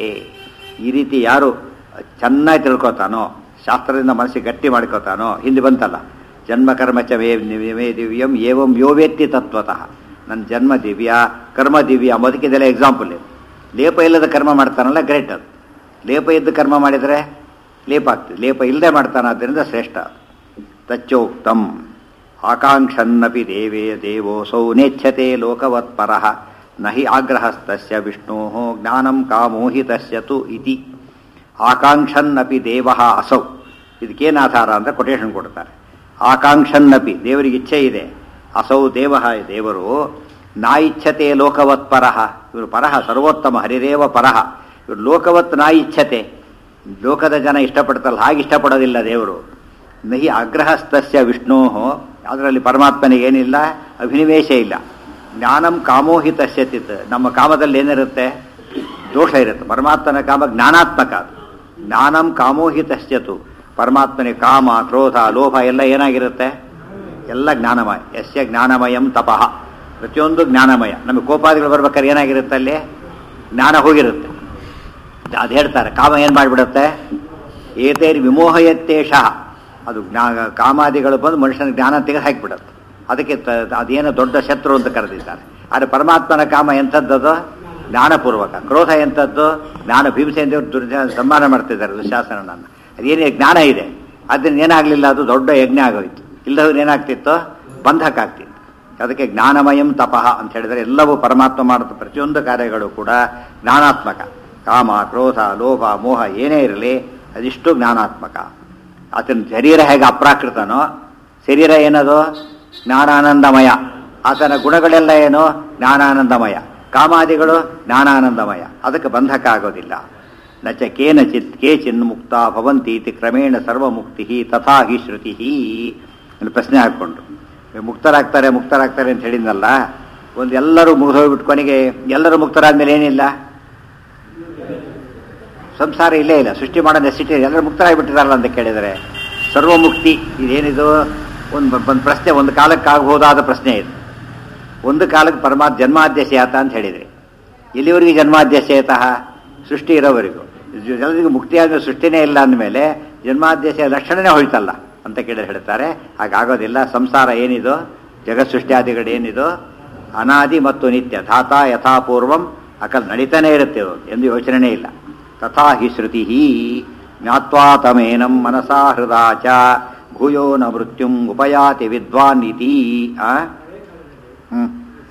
Speaker 1: ಈ ರೀತಿ ಯಾರು ಚೆನ್ನಾಗಿ ತಿಳ್ಕೊತಾನೋ ಶಾಸ್ತ್ರದಿಂದ ಮನಸ್ಸಿಗೆ ಗಟ್ಟಿ ಮಾಡ್ಕೋತಾನೋ ಹಿಂದೆ ಬಂತಲ್ಲ ಜನ್ಮ ಕರ್ಮ ಚ ಮೇ ಮೇ ದಿವ್ಯಂ ಏವಂ ಯೋವೇತ್ತಿ ತತ್ವತಃ ನನ್ನ ಜನ್ಮ ದಿವ್ಯ ಕರ್ಮ ದಿವ್ಯ ಅದಕ್ಕಿದೆಲ್ಲ ಎಕ್ಸಾಂಪಲ್ ಇದು ಲೇಪ ಇಲ್ಲದ ಕರ್ಮ ಮಾಡ್ತಾನಲ್ಲ ಗ್ರೇಟ್ ಅದು ಲೇಪ ಇದ್ದ ಕರ್ಮ ಮಾಡಿದರೆ ಲೇಪ ಆಗ್ತದೆ ಲೇಪ ಇಲ್ಲದೆ ಮಾಡ್ತಾನಾದ್ದರಿಂದ ಶ್ರೇಷ್ಠ ತಚ್ಚೋಕ್ತಂ ಆಕಾಂಕ್ಷನ್ನಪಿ ದೇವೇ ದೇವೋಸೌ ನೇಚ್ಛತೆ ಲೋಕವತ್ಪರಃ ನ ಹಿ ಆಗ್ರಹಸ್ತಸ್ಯ ವಿಷ್ಣೋ ಜ್ಞಾನಂ ಕಾಮೋ ಹಿ ತಸ್ಯ ತು ಇತಿ ಆಕಾಂಕ್ಷನ್ನಪಿ ದೇವ ಅಸೌ ಇದಕ್ಕೇನು ಆಧಾರ ಅಂತ ಕೊಟೇಶನ್ ಕೊಡ್ತಾರೆ ಆಕಾಂಕ್ಷನ್ನಪಿ ದೇವರಿಗೆ ಇಚ್ಛೆ ಇದೆ ಅಸೌ ದೇವ ದೇವರು ನಾ ಇಚ್ಛತೆ ಲೋಕವತ್ ಪರಹ ಇವರು ಪರಹ ಸರ್ವೋತ್ತಮ ಹರಿರೇವ ಪರಹ ಇವರು ಲೋಕವತ್ ನಾ ಇಚ್ಛತೆ ಲೋಕದ ಜನ ಇಷ್ಟಪಡ್ತಲ್ಲ ಹಾಗೆ ಇಷ್ಟಪಡೋದಿಲ್ಲ ದೇವರು ನಹಿ ಆಗ್ರಹಸ್ತಸ್ಯ ವಿಷ್ಣೋ ಅದರಲ್ಲಿ ಪರಮಾತ್ಮನಿಗೆ ಏನಿಲ್ಲ ಅಭಿನಿವೇಶ ಇಲ್ಲ ಜ್ಞಾನಂ ಕಾಮೋಹಿತಸ್ಯ ಚಿತ್ ನಮ್ಮ ಕಾಮದಲ್ಲಿ ಏನಿರುತ್ತೆ ದೋಷ ಇರುತ್ತೆ ಪರಮಾತ್ಮನ ಕಾಮ ಜ್ಞಾನಾತ್ಮಕ ಅದು ಜ್ಞಾನಂ ಕಾಮೋಹಿತಶ್ಚತು ಪರಮಾತ್ಮನಿಗೆ ಕಾಮ ಕ್ರೋಧ ಲೋಭ ಎಲ್ಲ ಏನಾಗಿರುತ್ತೆ ಎಲ್ಲ ಜ್ಞಾನಮಯ ಯಸ್ಯ ಜ್ಞಾನಮಯಂ ತಪಃ ಪ್ರತಿಯೊಂದು ಜ್ಞಾನಮಯ ನಮಗೆ ಕೋಪಾದಿಗಳು ಬರ್ಬೇಕಾದ್ರೆ ಏನಾಗಿರುತ್ತೆ ಅಲ್ಲಿ ಜ್ಞಾನ ಹೋಗಿರುತ್ತೆ ಅದು ಹೇಳ್ತಾರೆ ಕಾಮ ಏನು ಮಾಡಿಬಿಡುತ್ತೆ ಏತೇರಿ ವಿಮೋಹಯತ್ತೇಶ ಅದು ಜ್ಞಾ ಕಾಮಾದಿಗಳು ಬಂದು ಮನುಷ್ಯನ ಜ್ಞಾನ ತೆಗೆದು ಹಾಕಿಬಿಡುತ್ತೆ ಅದಕ್ಕೆ ತ- ಅದೇನೋ ದೊಡ್ಡ ಶತ್ರು ಅಂತ ಕರೆದಿದ್ದಾರೆ ಆದರೆ ಪರಮಾತ್ಮನ ಕಾಮ ಎಂಥದ್ದದು ಜ್ಞಾನಪೂರ್ವಕ ಕ್ರೋಧ ಎಂಥದ್ದು ಜ್ಞಾನ ಭೀಮಸೇನ ದುರ್ಜ ಸನ್ಮಾನ ಮಾಡ್ತಿದ್ದಾರೆ ದುಶಾಸನನನ್ನು ಅದೇನೇ ಜ್ಞಾನ ಇದೆ ಅದರಿಂದ ಏನಾಗಲಿಲ್ಲ ಅದು ದೊಡ್ಡ ಯಜ್ಞ ಆಗೋಯ್ತು ಇಲ್ಲದವ್ರು ಏನಾಗ್ತಿತ್ತು ಬಂಧಕ ಆಗ್ತಿತ್ತು ಅದಕ್ಕೆ ಜ್ಞಾನಮಯಂ ತಪಃ ಅಂತ ಹೇಳಿದರೆ ಎಲ್ಲವೂ ಪರಮಾತ್ಮ ಮಾಡುತ್ತ ಪ್ರತಿಯೊಂದು ಕಾರ್ಯಗಳು ಕೂಡ ಜ್ಞಾನಾತ್ಮಕ ಕಾಮ ಕ್ರೋಧ ಲೋಭ ಮೋಹ ಏನೇ ಇರಲಿ ಅದಿಷ್ಟು ಜ್ಞಾನಾತ್ಮಕ ಆತನ ಶರೀರ ಹೇಗೆ ಅಪ್ರಾಕೃತನೋ ಶರೀರ ಏನದು ಜ್ಞಾನಾನಂದಮಯ ಆತನ ಗುಣಗಳೆಲ್ಲ ಏನು ಜ್ಞಾನಾನಂದಮಯ ಕಾಮಾದಿಗಳು ಜ್ಞಾನಾನಂದಮಯ ಅದಕ್ಕೆ ಬಂಧಕ ಆಗೋದಿಲ್ಲ ನಚ ಕೇನಚಿತ್ ಕೇಚಿನ್ ಮುಕ್ತ ಭವಂತಿ ಇತಿ ಕ್ರಮೇಣ ಸರ್ವಮುಕ್ತಿ ತಥಾ ಹಿ ಶ್ರುತಿ ಅಲ್ಲಿ ಪ್ರಶ್ನೆ ಹಾಕ್ಕೊಂಡ್ರು ಮುಕ್ತರಾಗ್ತಾರೆ ಮುಕ್ತರಾಗ್ತಾರೆ ಅಂತ ಹೇಳಿದ್ನಲ್ಲ ಒಂದು ಎಲ್ಲರೂ ಮುಗಿದೋಗ್ಬಿಟ್ಟು ಕೊನೆಗೆ ಎಲ್ಲರೂ ಮುಕ್ತರಾದ್ಮೇಲೆ ಏನಿಲ್ಲ ಸಂಸಾರ ಇಲ್ಲೇ ಇಲ್ಲ ಸೃಷ್ಟಿ ಮಾಡೋ ನೆಸಿಟಿ ಎಲ್ಲರೂ ಮುಕ್ತರಾಗಿಬಿಟ್ಟಿದಾರಲ್ಲ ಅಂತ ಕೇಳಿದರೆ ಸರ್ವಮುಕ್ತಿ ಇದೇನಿದು ಒಂದು ಒಂದು ಪ್ರಶ್ನೆ ಒಂದು ಕಾಲಕ್ಕೆ ಆಗಬಹುದಾದ ಪ್ರಶ್ನೆ ಇದು ಒಂದು ಕಾಲಕ್ಕೆ ಪರಮಾತ್ಮ ಜನ್ಮಾದ್ಯಶಯಾತ ಅಂತ ಹೇಳಿದ್ರಿ ಇಲ್ಲಿವರೆಗೆ ಜನ್ಮಾದ್ಯಶಯತಃ ಸೃಷ್ಟಿ ಇರೋವರೆಗೂ ಎಲ್ಲರಿಗೂ ಮುಕ್ತಿ ಆದ ಸೃಷ್ಟಿನೇ ಇಲ್ಲ ಅಂದಮೇಲೆ ಜನ್ಮಾದ್ಯಶ ಲಕ್ಷಣನೇ ಹೋಯ್ತಲ್ಲ ಅಂತ ಕೇಳಿ ಹೇಳ್ತಾರೆ ಹಾಗಾಗೋದಿಲ್ಲ ಸಂಸಾರ ಏನಿದು ಜಗತ್ ಸೃಷ್ಟಿಯಾದಿಗಳು ಏನಿದು ಅನಾದಿ ಮತ್ತು ನಿತ್ಯ ಧಾತ ಯಥಾಪೂರ್ವಂ ಅಕಲ್ ನಡೀತಾನೆ ಇರುತ್ತೆ ಅದು ಎಂದು ಯೋಚನೆ ಇಲ್ಲ ತಥಾ ಹಿ ಶ್ರುತಿ ಜ್ಞಾತ್ವಾ ತಮೇನಂ ಮನಸಾ ಹೃದಾ ಚ ಭೂಯೋ ನ ಮೃತ್ಯುಂ ಉಪಯಾತಿ ವಿದ್ವಾನ್ ಇತಿ ಆ ಹ್ಮ್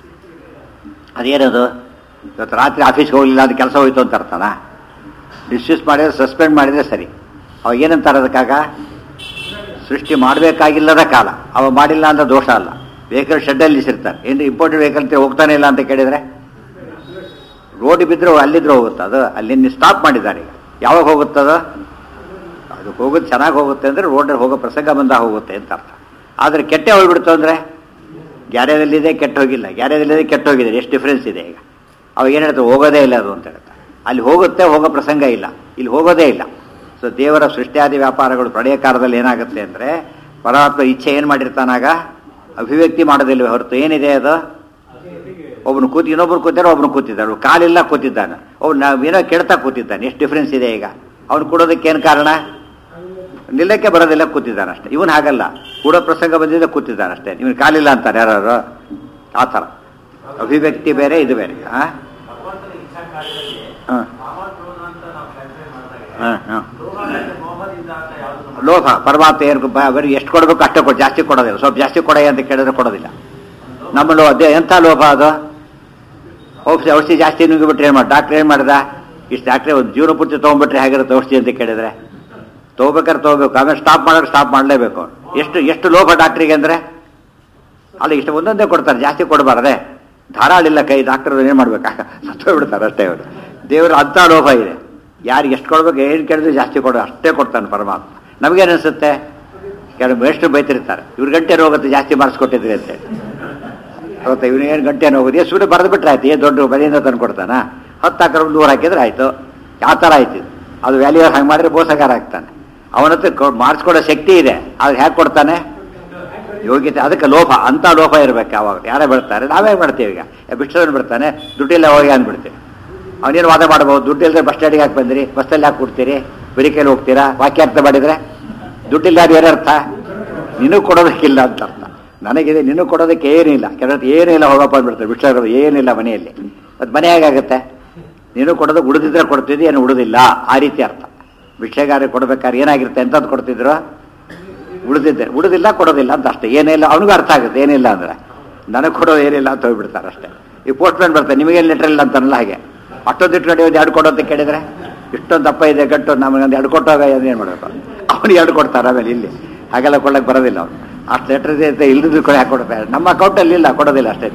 Speaker 1: ಅದೇನದು ಇವತ್ತು ರಾತ್ರಿ ಆಫೀಸ್ಗೆ ಹೋಗಲಿಲ್ಲ ಅದು ಕೆಲಸ ಹೋಯ್ತು ಅಂತ ಅರ್ಥನಾ ಡಿಸ್ಮಿಸ್ ಮಾಡಿದ್ರೆ ಸಸ್ಪೆಂಡ್ ಮಾಡಿದ್ರೆ ಸರಿ ಅವಾಗ ಏನಂತಾರೆ ಅದಕ್ಕಾಗ ಸೃಷ್ಟಿ ಮಾಡಬೇಕಾಗಿಲ್ಲದ ಕಾಲ ಅವ ಮಾಡಿಲ್ಲ ಅಂತ ದೋಷ ಅಲ್ಲ ವೆಹಿಕಲ್ ಶೆಡ್ಡಲ್ಲಿ ನಿಲ್ಲಿಸಿರ್ತಾರೆ ಏನು ಇಂಪಾರ್ಟೆಂಟ್ ವೆಹಿಕಲ್ ಹೋಗ್ತಾನೆ ಇಲ್ಲ ಅಂತ ಕೇಳಿದರೆ ರೋಡ್ ಬಿದ್ದರೆ ಅಲ್ಲಿದ್ರೆ ಹೋಗುತ್ತೆ ಅದು ಅಲ್ಲಿ ಸ್ಟಾಪ್ ಮಾಡಿದ್ದಾರೆ ಈಗ ಯಾವಾಗ ಹೋಗುತ್ತದು ಅದು ಹೋಗೋದು ಚೆನ್ನಾಗಿ ಹೋಗುತ್ತೆ ಅಂದರೆ ರೋಡಲ್ಲಿ ಹೋಗೋ ಪ್ರಸಂಗ ಬಂದ ಹೋಗುತ್ತೆ ಅಂತ ಅರ್ಥ ಆದರೆ ಕೆಟ್ಟೆ ಹೋಗ್ಬಿಡ್ತು ಅಂದರೆ ಗ್ಯಾರೇಜಲ್ಲಿದೆ ಕೆಟ್ಟ ಹೋಗಿಲ್ಲ ಗ್ಯಾರೇಜಲ್ಲಿದೆ ಕೆಟ್ಟ ಹೋಗಿದೆ ಎಷ್ಟು ಡಿಫ್ರೆನ್ಸ್ ಇದೆ ಈಗ ಅವಾಗ ಏನು ಹೇಳ್ತಾರೆ ಹೋಗೋದೇ ಇಲ್ಲ ಅದು ಅಂತ ಹೇಳ್ತಾರೆ ಅಲ್ಲಿ ಹೋಗುತ್ತೆ ಹೋಗೋ ಪ್ರಸಂಗ ಇಲ್ಲ ಇಲ್ಲಿ ಹೋಗೋದೇ ಇಲ್ಲ ಸೊ ದೇವರ ಸೃಷ್ಟಿಯಾದಿ ವ್ಯಾಪಾರಗಳು ಪ್ರಳಯ ಕಾಲದಲ್ಲಿ ಏನಾಗುತ್ತೆ ಅಂದರೆ ಪರಮಾತ್ಮ ಇಚ್ಛೆ ಏನು ಮಾಡಿರ್ತಾನಾಗ ಅಭಿವ್ಯಕ್ತಿ ಮಾಡೋದಿಲ್ಲ ಹೊರತು ಏನಿದೆ ಅದು ಒಬ್ಬನು ಕೂತಿ ಇನ್ನೊಬ್ರು ಕೂತಿದ್ದಾರೆ ಒಬ್ನು ಕೂತಿದ್ದಾನೆ ಕಾಲಿಲ್ಲ ಕೂತಿದ್ದಾನೆ ಅವ್ನು ಏನೋ ಕೆಡ್ತಾ ಕೂತಿದ್ದಾನೆ ಎಷ್ಟು ಡಿಫ್ರೆನ್ಸ್ ಇದೆ ಈಗ ಅವ್ನು ಕೊಡೋದಕ್ಕೆ ಏನು ಕಾರಣ ನಿಲ್ಲಕ್ಕೆ ಬರೋದಿಲ್ಲ ಕೂತಿದ್ದಾನೆ ಅಷ್ಟೇ ಇವನು ಹಾಗಲ್ಲ ಕೂಡೋ ಪ್ರಸಂಗ ಬಂದಿದ್ದ ಕೂತಿದ್ದಾನೆ ಅಷ್ಟೇ ಇವನು ಕಾಲಿಲ್ಲ ಅಂತಾರೆ ಯಾರು ಆ ಥರ ಅಭಿವ್ಯಕ್ತಿ ಬೇರೆ ಇದು ಬೇರೆ ಹಾಂ
Speaker 2: ಭಗವಂತನ ಇಚ್ಛಾ ಕಾರ್ಯದಲ್ಲಿ
Speaker 1: ಹಾಂ
Speaker 2: ಕಾಮ ಕ್ರೋಧ ಅಂತ ನಾವು ಕ್ಲಾಸಿಫೈ ಮಾಡಿದಾಗ
Speaker 1: ಹಾಂ ಹಾಂ
Speaker 2: ಲೋಭ ಮತ್ತೆ ಮೋಹದಿಂದ ಅಂತ ಯಾವುದು
Speaker 1: ಲೋಭ ಪರಮಾತ್ಮ ಏನು ಬರೀ ಎಷ್ಟು ಕೊಡಬೇಕು ಅಷ್ಟೇ ಕೊಡು ಜಾಸ್ತಿ ಕೊಡೋದಿಲ್ಲ ಸ್ವಲ್ಪ ಜಾಸ್ತಿ ಕೊಡ ಅಂತ ಕೇಳಿದ್ರೆ ಕೊಡೋದಿಲ್ಲ ನಮ್ಮ ಲೋ ಅದೇ ಎಂಥ ಲೋಭ ಅದು ಔಷಧಿ ಔಷಧಿ ಜಾಸ್ತಿ ನುಗ್ಗಿಬಿಟ್ರೆ ಏನು ಮಾಡಿ ಡಾಕ್ಟ್ರ್ ಏನು ಮಾಡ್ದ ಇಷ್ಟು ಡಾಕ್ಟ್ರೆ ಒಂದು ಜೀವನ ಪೂರ್ತಿ ತೊಗೊಂಡ್ಬಿಟ್ರೆ ಹೇಗಿರುತ್ತೆ ಔಷಧಿ ಅಂತ ಕೇಳಿದ್ರೆ ತೊಗೋಬೇಕಾದ್ರೆ ತೊಗೋಬೇಕು ಆಮೇಲೆ ಸ್ಟಾಪ್ ಮಾಡೋಕೆ ಸ್ಟಾಪ್ ಮಾಡಲೇಬೇಕು ಎಷ್ಟು ಎಷ್ಟು ಲೋಭ ಡಾಕ್ಟ್ರಿಗೆ ಅಂದರೆ ಅಲ್ಲ ಇಷ್ಟು ಒಂದೊಂದೇ ಕೊಡ್ತಾರೆ ಜಾಸ್ತಿ ಕೊಡಬಾರ್ದೆ ಧಾರಾಳಿಲ್ಲ ಕೈ ಡಾಕ್ಟರ್ ಏನು ಮಾಡ್ಬೇಕಾಗ ಸತ್ತೋಗ್ಬಿಡ್ತಾರೆ ಅಷ್ಟೇ ಅವರು ದೇವರ ಅಂಥ ಲೋಭ ಇದೆ ಯಾರಿಗೆ ಎಷ್ಟು ಕೊಡ್ಬೇಕು ಏನು ಕೇಳಿದ್ರೆ ಜಾಸ್ತಿ ಕೊಡೋ ಅಷ್ಟೇ ಕೊಡ್ತಾನೆ ಪರಮಾತ್ಮ ನಮಗೇನು ಅನಿಸುತ್ತೆ ಕೆಲವು ಎಷ್ಟು ಬೈತಿರ್ತಾರೆ ಇವ್ರ ಗಂಟೆ ಹೋಗುತ್ತೆ ಜಾಸ್ತಿ ಮಾಡಿಸ್ಕೊಟ್ಟಿದ್ರಿ ಅಂತೇಳಿ ಅವತ್ತು ಇವನಿಗೇನು ಗಂಟೆ ಹೋಗೋದು ಎಷ್ಟು ಸುಮ್ಮನೆ ಬರೆದು ಬಿಟ್ರೆ ಆಯ್ತು ಏನು ದೊಡ್ಡ ಬಲಿಯಿಂದ ತಂದು ಕೊಡ್ತಾನ ಹತ್ತು ಹಾಕಿರೋ ನೂರು ಹಾಕಿದ್ರೆ ಆಯಿತು ಆ ಥರ ಆಯ್ತು ಇದು. ಅದು ವ್ಯಾಲ್ಯೂರ್ ಹಂಗೆ ಮಾಡಿದ್ರೆ ಮೋಸಗಾರ ಆಗ್ತಾನೆ ಅವನ ಹತ್ರ ಕೊ- ಮಾಡಿಸ್ಕೊಡೋ ಶಕ್ತಿ ಇದೆ ಅದು ಹೇಗೆ ಕೊಡ್ತಾನೆ ಯೋಗ್ಯತೆ ಅದಕ್ಕೆ ಲೋಭ ಅಂತ ಲೋಭ ಇರಬೇಕು ಯಾವಾಗ ಯಾರೇ ಬಿಡ್ತಾರೆ ನಾವೇ ಮಾಡ್ತೀವಿ ಈಗ ಬಿಟ್ಟದನ್ನು ಬಿಡ್ತಾನೆ ದುಡ್ಡಿಲ್ಲ ಹೋಗಿ ಅಂದ್ಬಿಡ್ತೀವಿ ಅವನೇನು ವಾದ ಮಾಡ್ಬೋದು ದುಡ್ಡು ಇಲ್ಲದೆ ಬಸ್ ಸ್ಟ್ಯಾಂಡಿಗೆ ಹಾಕಿ ಬಂದಿರಿ ಬಸ್ಸಲ್ಲಿ ಹಾಕಿ ಕೊಡ್ತೀರಿ ಬರಿಕೈಲಿ ಹೋಗ್ತೀರಾ ವಾಕ್ಯಾರ್ಥ ಮಾಡಿದರೆ ದುಡ್ಡಿಲ್ಲ ಅದು ಏನರ್ಥ ನಿನಗೆ ಕೊಡೋದಕ್ಕಿಲ್ಲ ಅಂತ ಅರ್ಥ ನನಗಿದೆ ನಿನಗೆ ಕೊಡೋದಕ್ಕೆ ಏನಿಲ್ಲ ಕೆಲವು ಏನಿಲ್ಲ ಹೋಗಪ್ಪ ಅಂದ್ಬಿಡ್ತಾರೆ ಬಿಟ್ಟರು ಏನಿಲ್ಲ ಮನೆಯಲ್ಲಿ ಅದು ಮನೆ ಹೇಗಾಗುತ್ತೆ ನೀನು ಕೊಡೋದು ಉಳಿದಿದ್ರೆ ಕೊಡ್ತಿದ್ದಿ ಏನು ಉಳಿದಿಲ್ಲ ಆ ರೀತಿ ಅರ್ಥ ಭಿಕ್ಷೆಗಾರ ಕೊಡ್ಬೇಕಾದ್ರೆ ಏನಾಗಿರುತ್ತೆ ಎಂತದ್ದು ಕೊಡ್ತಿದ್ರು ಉಳಿದಿದ್ದೆ ಉಳಿದಿಲ್ಲ ಕೊಡೋದಿಲ್ಲ ಅಂತ ಅಷ್ಟೇ ಏನಿಲ್ಲ ಅವನಿಗೂ ಅರ್ಥ ಆಗುತ್ತೆ ಏನಿಲ್ಲ ಅಂದರೆ ನನಗೆ ಕೊಡೋದು ಏನಿಲ್ಲ ಅಂತ ಹೋಗ್ಬಿಡ್ತಾರೆ ಅಷ್ಟೇ ಈ ಪೋಸ್ಟ್ಮ್ಯಾನ್ ಬರ್ತಾರೆ ನಿಮಗೇನು ಲೆಟ್ರ್ ಇಲ್ಲ ಅಂತಾನಲ್ಲ ಹಾಗೆ ಅಷ್ಟೊಂದು ಇಟ್ಕೊಂಡು ಒಂದು ಎರಡು ಕೊಡೋ ಅಂತ ಕೇಳಿದರೆ ಇಷ್ಟೊಂದು ದಪ್ಪ ಇದೆ ಗಟ್ಟು ನಮಗೆ ಒಂದು ಎರಡು ಕೊಟ್ಟಾಗ ಏನು ಮಾಡಬೇಕು ಅವನಿಗೆ ಎರಡು ಕೊಡ್ತಾರೆ ಆಮೇಲೆ ಇಲ್ಲಿ ಹಾಗೆಲ್ಲ ಕೊಡಕ್ಕೆ ಬರೋದಿಲ್ಲ ಅವನು ಅಷ್ಟು ಲೆಟ್ರ್ ಇದೆ ಇಲ್ಲದಿದ್ದು ಕೂಡ ಯಾಕೆ ಕೊಡ್ತಾರೆ ನಮ್ಮ ಅಕೌಂಟಲ್ಲಿ ಇಲ್ಲ ಕೊಡೋದಿಲ್ಲ ಅಷ್ಟೇ